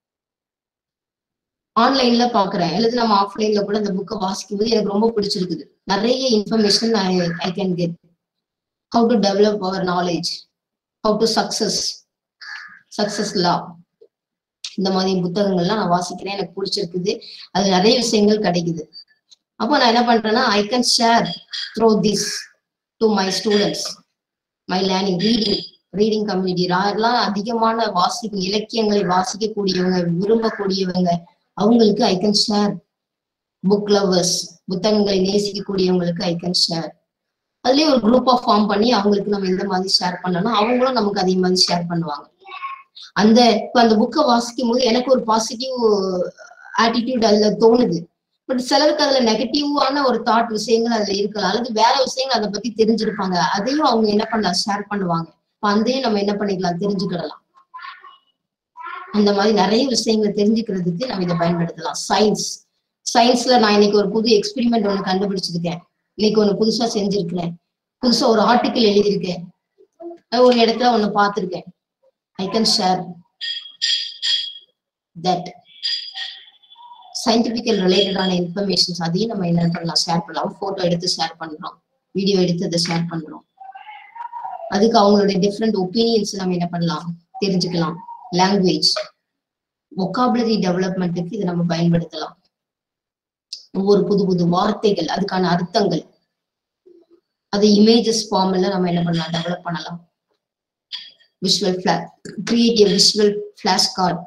ஆன்லைன்ல பாக்குறேன் அல்லது நம்ம ஆஃப்லைன்ல கூட அந்த புக்கை வாசிக்கும் போது எனக்கு ரொம்ப பிடிச்சிருக்குது நிறைய information I can get how to develop our knowledge how to success success law இந்த மாதிரி புத்தகங்கள்லாம் நான் வாசிக்கிறேன் எனக்கு பிடிச்சிருக்குது அது நிறைய விஷயங்கள் கிடைக்குது அப்போ நான் என்ன பண்றேன்னா I can share through this to my students my learning reading reading community யாரெல்லாம் அதிகமான வாசிக்கும் இலக்கியங்களை வாசிக்கக்கூடியவங்க விரும்பக்கூடியவங்க அவங்களுக்கு I can share book lovers புத்தகங்களை நேசிக்கக்கூடியவங்களுக்கு ஐ கேன் ஷேர் அதுலயே ஒரு குரூப் ஆஃப் ஃபார்ம் பண்ணி அவங்களுக்கு நம்ம எந்த மாதிரி ஷேர் பண்ணணும் அவங்களும் நமக்கு அதே மாதிரி ஷேர் பண்ணுவாங்க அந்த இப்ப அந்த புக்கை வாசிக்கும் போது எனக்கு ஒரு பாசிட்டிவ் ஆட்டிடியூட் அதுல தோணுது பட் சிலருக்கு அதுல நெகட்டிவான ஒரு தாட் விஷயங்கள் அதுல இருக்கலாம் அல்லது வேற விஷயங்கள் அதை பத்தி தெரிஞ்சிருப்பாங்க அதையும் அவங்க என்ன பண்ணலாம் ஷேர் பண்ணுவாங்க இப்ப அதையும் நம்ம என்ன பண்ணிக்கலாம் தெரிஞ்சுக்கிடலாம் அந்த மாதிரி நிறைய விஷயங்களை தெரிஞ்சுக்கிறதுக்கு நம்ம இதை பயன்படுத்தலாம் சயின்ஸ் சயின்ஸ்ல நான் இன்னைக்கு ஒரு புது எக்ஸ்பெரிமெண்ட் ஒண்ணு கண்டுபிடிச்சிருக்கேன் இன்னைக்கு ஒண்ணு புதுசா செஞ்சிருக்கிறேன் புதுசா ஒரு ஆர்டிக்கிள் எழுதியிருக்கேன் ஒரு இடத்துல ஒண்ணு பார்த்திருக்கேன் I can share that scientifical ரிலேட்டடான இன்ஃபர்மேஷன்ஸ் அதையும் நம்ம என்ன பண்ணலாம் ஷேர் பண்ணலாம் போட்டோ எடுத்து ஷேர் பண்றோம் வீடியோ எடுத்து அதை ஷேர் பண்றோம் அதுக்கு அவங்களுடைய டிஃப்ரெண்ட் ஒப்பீனியன்ஸ் நம்ம என்ன பண்ணலாம் தெரிஞ்சுக்கலாம் லாங்குவேஜ் ஒக்காபுலரி டெவலப்மெண்ட்டுக்கு இதை நம்ம பயன்படுத்தலாம் ஒவ்வொரு புது புது வார்த்தைகள் அதுக்கான அர்த்தங்கள் அது இமேஜஸ் ஃபார்ம்ல நம்ம என்ன பண்ணலாம் டெவலப் பண்ணலாம் விஷுவல் ஃபிளா create a visual flash card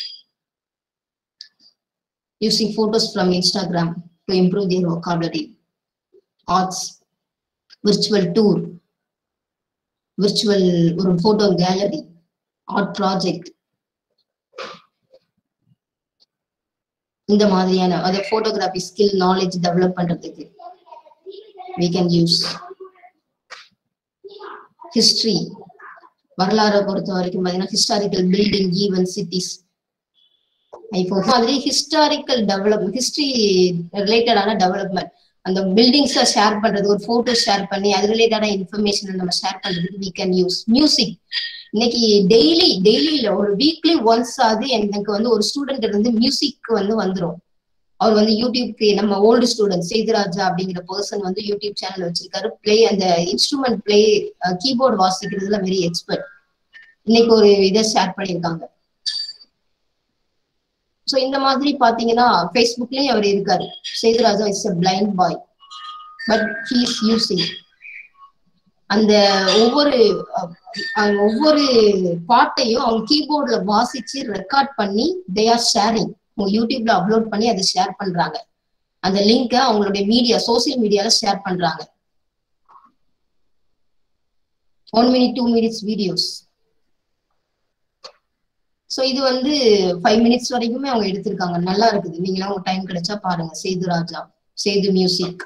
using photos from Instagram to improve their vocabulary. Arts, virtual tour, virtual ஒரு photo gallery, art project. இந்த மாதிரியான அதை போட்டோகிராஃபி ஸ்கில் நாலேஜ் டெவலப் பண்றதுக்கு we can use ஹிஸ்டரி வரலாறை பொறுத்த வரைக்கும் பாத்தீங்கன்னா ஹிஸ்டாரிக்கல் பில்டிங் ஈவன் சிட்டிஸ் இப்போ மாதிரி ஹிஸ்டாரிக்கல் டெவலப்மெண்ட் ஹிஸ்டரி ரிலேட்டடான டெவலப்மெண்ட் அந்த பில்டிங்ஸை ஷேர் பண்றது ஒரு போட்டோ ஷேர் பண்ணி அது ரிலேட்டடான இன்ஃபர்மேஷன் நம்ம ஷேர் பண்றதுக்கு வி கேன் யூஸ் மியூசிக் இன்னைக்கு டெய்லி டெய்லியில ஒரு வீக்லி ஒன்ஸ் ஆகுது எனக்கு வந்து ஒரு ஸ்டூடெண்ட் இருந்து மியூசிக் வந்து வந்துரும் அவர் வந்து யூடியூப்க்கு நம்ம ஓல்டு ஸ்டூடெண்ட் சேதுராஜா அப்படிங்கிற பர்சன் வந்து யூடியூப் சேனல் வச்சிருக்காரு பிளே அந்த இன்ஸ்ட்ருமெண்ட் பிளே கீபோர்டு வாசிக்கிறதுல வெரி எக்ஸ்பர்ட் இன்னைக்கு ஒரு இதை ஷேர் பண்ணியிருக்காங்க சோ இந்த மாதிரி பாத்தீங்கன்னா ஃபேஸ்புக்லயும் அவர் இருக்காரு Sethuraja is a blind boy but he is using அந்த ஒவ்வொரு ஒவ்வொரு பாட்டையும் அவங்க கீபோர்ட்ல வாசிச்சு ரெக்கார்ட் பண்ணி தே ஆர் ஷேரிங் உங்க யூடியூப்ல அப்லோட் பண்ணி அதை ஷேர் பண்றாங்க அந்த லிங்கை அவங்களுடைய மீடியா சோசியல் மீடியால ஷேர் பண்றாங்க one minute two minutes videos so இது வந்து ஃபைவ் மினிட்ஸ் வரைக்குமே அவங்க எடுத்திருக்காங்க நல்லா இருக்குது நீங்களும் உங்க டைம் கிடைச்சா பாருங்க சேது ராஜா சேது மியூசிக்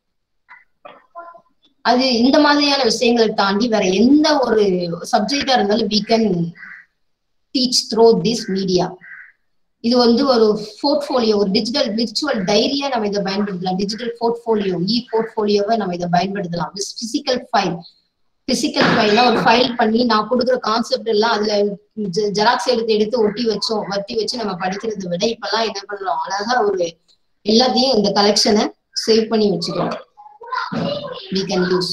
அது இந்த மாதிரியான விஷயங்களை தாண்டி வேற எந்த ஒரு சப்ஜெக்டா இருந்தாலும் we can teach through this media இது வந்து ஒரு போர்ட்ஃபோலியோ ஒரு டிஜிட்டல் விர்ச்சுவல் டைரியா நம்ம இதை பயன்படுத்தலாம் டிஜிட்டல் போர்ட்ஃபோலியோ இ போர்ட்ஃபோலியோவை நம்ம இதை பயன்படுத்தலாம் பிசிக்கல் ஃபைல் பிசிக்கல் ஃபைல ஒரு ஃபைல் பண்ணி நான் கொடுக்குற கான்செப்ட் எல்லாம் அதுல ஜெராக்ஸ் எடுத்து எடுத்து ஒட்டி வச்சோம் வட்டி வச்சு நம்ம படிக்கிறதை விட இப்பெல்லாம் என்ன பண்றோம் அழகா ஒரு எல்லாத்தையும் இந்த கலெக்ஷனை சேவ் பண்ணி வச்சுக்கிறோம் we can use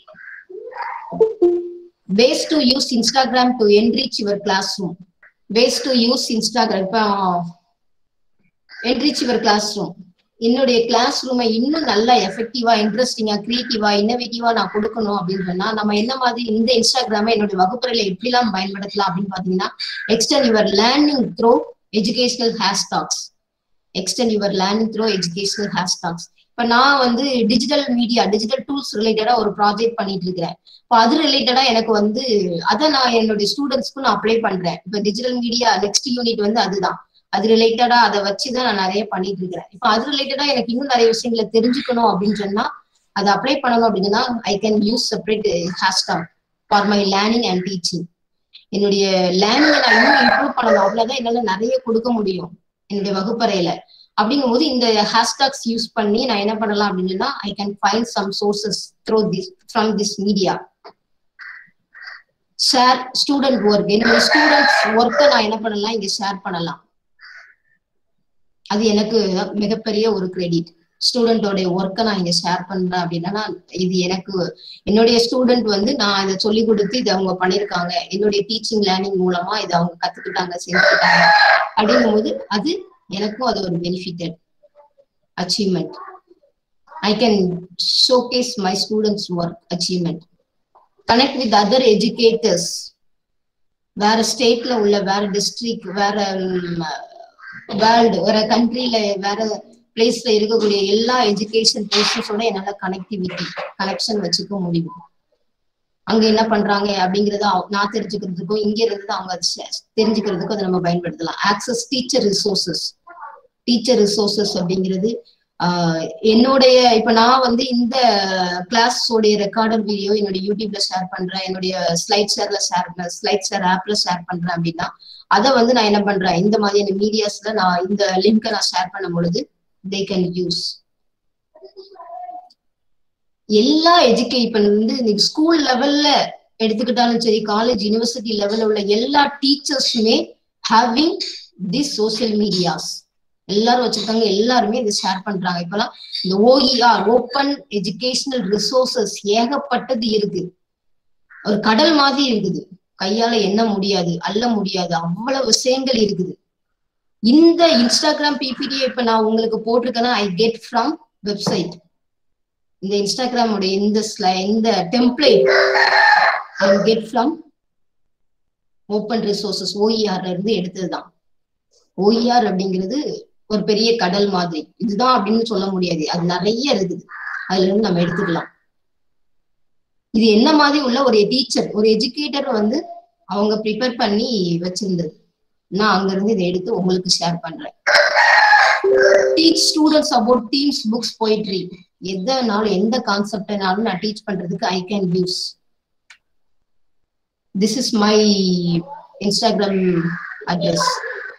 ways to use instagram to enrich your classroom ways to use instagram இப்போ என்ரிச் யுவர் கிளாஸ் ரூம் என்னுடைய கிளாஸ் ரூமை இன்னும் நல்லா எஃபெக்டிவா இன்ட்ரெஸ்டிங்கா கிரியேட்டிவா இன்னோவேட்டிவா நான் கொடுக்கணும் அப்படின்னு சொன்னா நம்ம என்ன மாதிரி இந்த இன்ஸ்டாகிராமை என்னுடைய வகுப்பறையில எப்படிலாம் பயன்படுத்தலாம் அப்படின்னு பாத்தீங்கன்னா extend your learning through educational hashtags extend your learning through educational hashtags இப்ப நான் வந்து டிஜிட்டல் மீடியா டிஜிட்டல் டூல்ஸ் ரிலேட்டடா ஒரு ப்ராஜெக்ட் பண்ணிட்டு இருக்கிறேன் இப்போ அது ரிலேட்டடா எனக்கு வந்து அதை நான் என்னுடைய ஸ்டூடெண்ட்ஸ்க்கும் நான் அப்ளை பண்றேன் இப்ப டிஜிட்டல் மீடியா நெக்ஸ்ட் யூனிட் வந்து அதுதான் அது ரிலேட்டடா அதை வச்சுதான் நான் நிறைய பண்ணிட்டு இருக்கிறேன் இப்போ அது ரிலேட்டடா எனக்கு இன்னும் நிறைய விஷயங்களை தெரிஞ்சுக்கணும் அப்படின்னு சொன்னா அதை அப்ளை பண்ணணும் அப்படின்னா I can use separate hashtag for my learning and teaching என்னுடைய லேர்னிங்கை நான் இன்னும் இம்ப்ரூவ் பண்ணணும் அவ்வளவுதான் என்னால நிறைய கொடுக்க முடியும் என்னுடைய வகுப்பறையில அப்படிங்கும்போது இந்த ஹேஷ்டாக்ஸ் யூஸ் பண்ணி நான் என்ன பண்ணலாம் அப்படின்னா I can find some sources through this from this media share student work என்னோட ஸ்டூடெண்ட்ஸ் ஒர்க்கை நான் என்ன பண்ணலாம் இங்க ஷேர் பண்ணலாம் அது எனக்கு மிகப்பெரிய ஒரு கிரெடிட் ஸ்டூடெண்டோட ஒர்க்கை நான் இங்க ஷேர் பண்றேன் அப்படின்னா இது எனக்கு என்னுடைய ஸ்டூடெண்ட் வந்து நான் இதை சொல்லி கொடுத்து இதை அவங்க பண்ணிருக்காங்க என்னுடைய டீச்சிங் லேர்னிங் மூலமா இதை அவங்க கத்துக்கிட்டாங்க செஞ்சுக்கிட்டாங்க அப்படிங்கும் போது அது எனக்கும் அது ஒரு benefited achievement I can showcase my students work achievement connect with other educators வேற ஸ்டேட்ல உள்ள வேற டிஸ்ட்ரிக்ட் வேற வேர்ல்டு வேற கண்ட்ரில வேற பிளேஸ்ல இருக்கக்கூடிய எல்லா எஜுகேஷன் பிளேசஸோட என்னால கனெக்டிவிட்டி கனெக்ஷன் வச்சுக்க முடியும் அங்க என்ன பண்றாங்க அப்படிங்கறத நான் தெரிஞ்சுக்கிறதுக்கும் இங்க இருந்து அவங்க தெரிஞ்சுக்கிறதுக்கும் அதை நம்ம பயன்படுத்தலாம் access teacher resources teacher resources அப்படிங்கிறது ஆஹ் என்னுடைய இப்ப நான் வந்து இந்த கிளாஸ் உடைய ரெக்கார்டர் வீடியோ என்னுடைய யூடியூப்ல ஷேர் பண்றேன் என்னுடைய ஸ்லைட் ஷேர்ல ஷேர் ஸ்லைட் ஷேர் ஆப்ல ஷேர் பண்றேன் அப்படின்னா அதை வந்து நான் என்ன பண்றேன் இந்த மாதிரியான மீடியாஸ்ல நான் இந்த லிங்கை நான் ஷேர் பண்ணும் பொழுது தே கேன் யூஸ் எல்லா எஜுகே இப்ப வந்து இன்னைக்கு ஸ்கூல் லெவல்ல எடுத்துக்கிட்டாலும் சரி காலேஜ் யூனிவர்சிட்டி லெவல்ல உள்ள எல்லா டீச்சர்ஸுமே ஹேவிங் திஸ் சோசியல் மீடியாஸ் எல்லாரும் வச்சிருக்காங்க எல்லாருமே இதை ஷேர் பண்றாங்க இப்பெல்லாம் இந்த ஓஇஆர் ஓப்பன் எஜுகேஷனல் ரிசோர்சஸ் ஏகப்பட்டது இருக்கு ஒரு கடல் மாதிரி இருக்குது கையால எண்ண முடியாது அள்ள முடியாது அவ்வளவு விஷயங்கள் இருக்குது இந்த இன்ஸ்டாகிராம் பிபிடி இப்ப நான் உங்களுக்கு போட்டிருக்கேன்னா ஐ கெட் ஃப்ரம் வெப்சைட் இந்த இன்ஸ்டாகிராம் உடைய இந்த இந்த template I get from open resources ஓஇஆர்ல இருந்து எடுத்ததுதான் ஓஇஆர் அப்படிங்கிறது ஒரு பெரிய கடல் மாதிரி இதுதான் அப்படின்னு சொல்ல முடியாது அது நிறைய இருக்குது அதுல இருந்து நம்ம எடுத்துக்கலாம் இது என்ன மாதிரி உள்ள ஒரு டீச்சர் ஒரு எஜுகேட்டர் வந்து அவங்க ப்ரிப்பேர் பண்ணி வச்சிருந்தது நான் அங்க இருந்து இதை எடுத்து உங்களுக்கு ஷேர் பண்றேன் teach students about themes books poetry எதனாலும் எந்த கான்செப்ட்னாலும் நான் டீச் பண்றதுக்கு I can use this is my Instagram address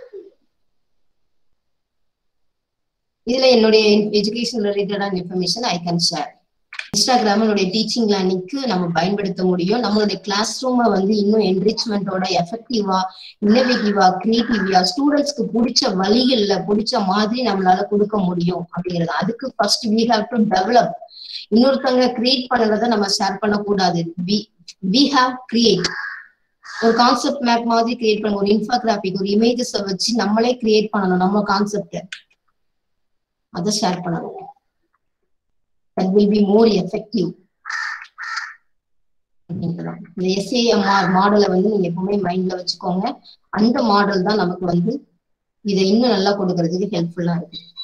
இதுல என்னுடைய எஜுகேஷன் ரிலேட்டடான information I can share Instagram என்னுடைய டீச்சிங் லேர்னிங்க்கு நம்ம பயன்படுத்த முடியும் நம்மளுடைய கிளாஸ் ரூமை வந்து இன்னும் என்ரிச்மெண்டோட எஃபெக்டிவா இன்னோவேட்டிவா கிரியேட்டிவா ஸ்டூடெண்ட்ஸ்க்கு பிடிச்ச வழிகள்ல பிடிச்ச மாதிரி நம்மளால கொடுக்க முடியும் அப்படிங்கிறது அதுக்கு first we have to develop இன்னொருத்தவங்க கிரியேட் பண்ணதை நம்ம ஷேர் பண்ணக்கூடாது வி வி ஹாவ் கிரியேட் ஒரு கான்செப்ட் மேப் மாதிரி கிரியேட் பண்ண ஒரு இன்ஃபாகிராபிக் ஒரு இமேஜஸ் வச்சு நம்மளே கிரியேட் பண்ணணும் நம்ம கான்செப்ட அதை ஷேர் பண்ணணும் that will be more effective இந்த எஸ்ஏஎம்ஆர் மாடலை வந்து நீங்க எப்பவுமே மைண்ட்ல வச்சுக்கோங்க அந்த மாடல் தான் நமக்கு வந்து இதை இன்னும் நல்லா கொடுக்கறதுக்கு ஹெல்ப்ஃபுல்லா இருக்கு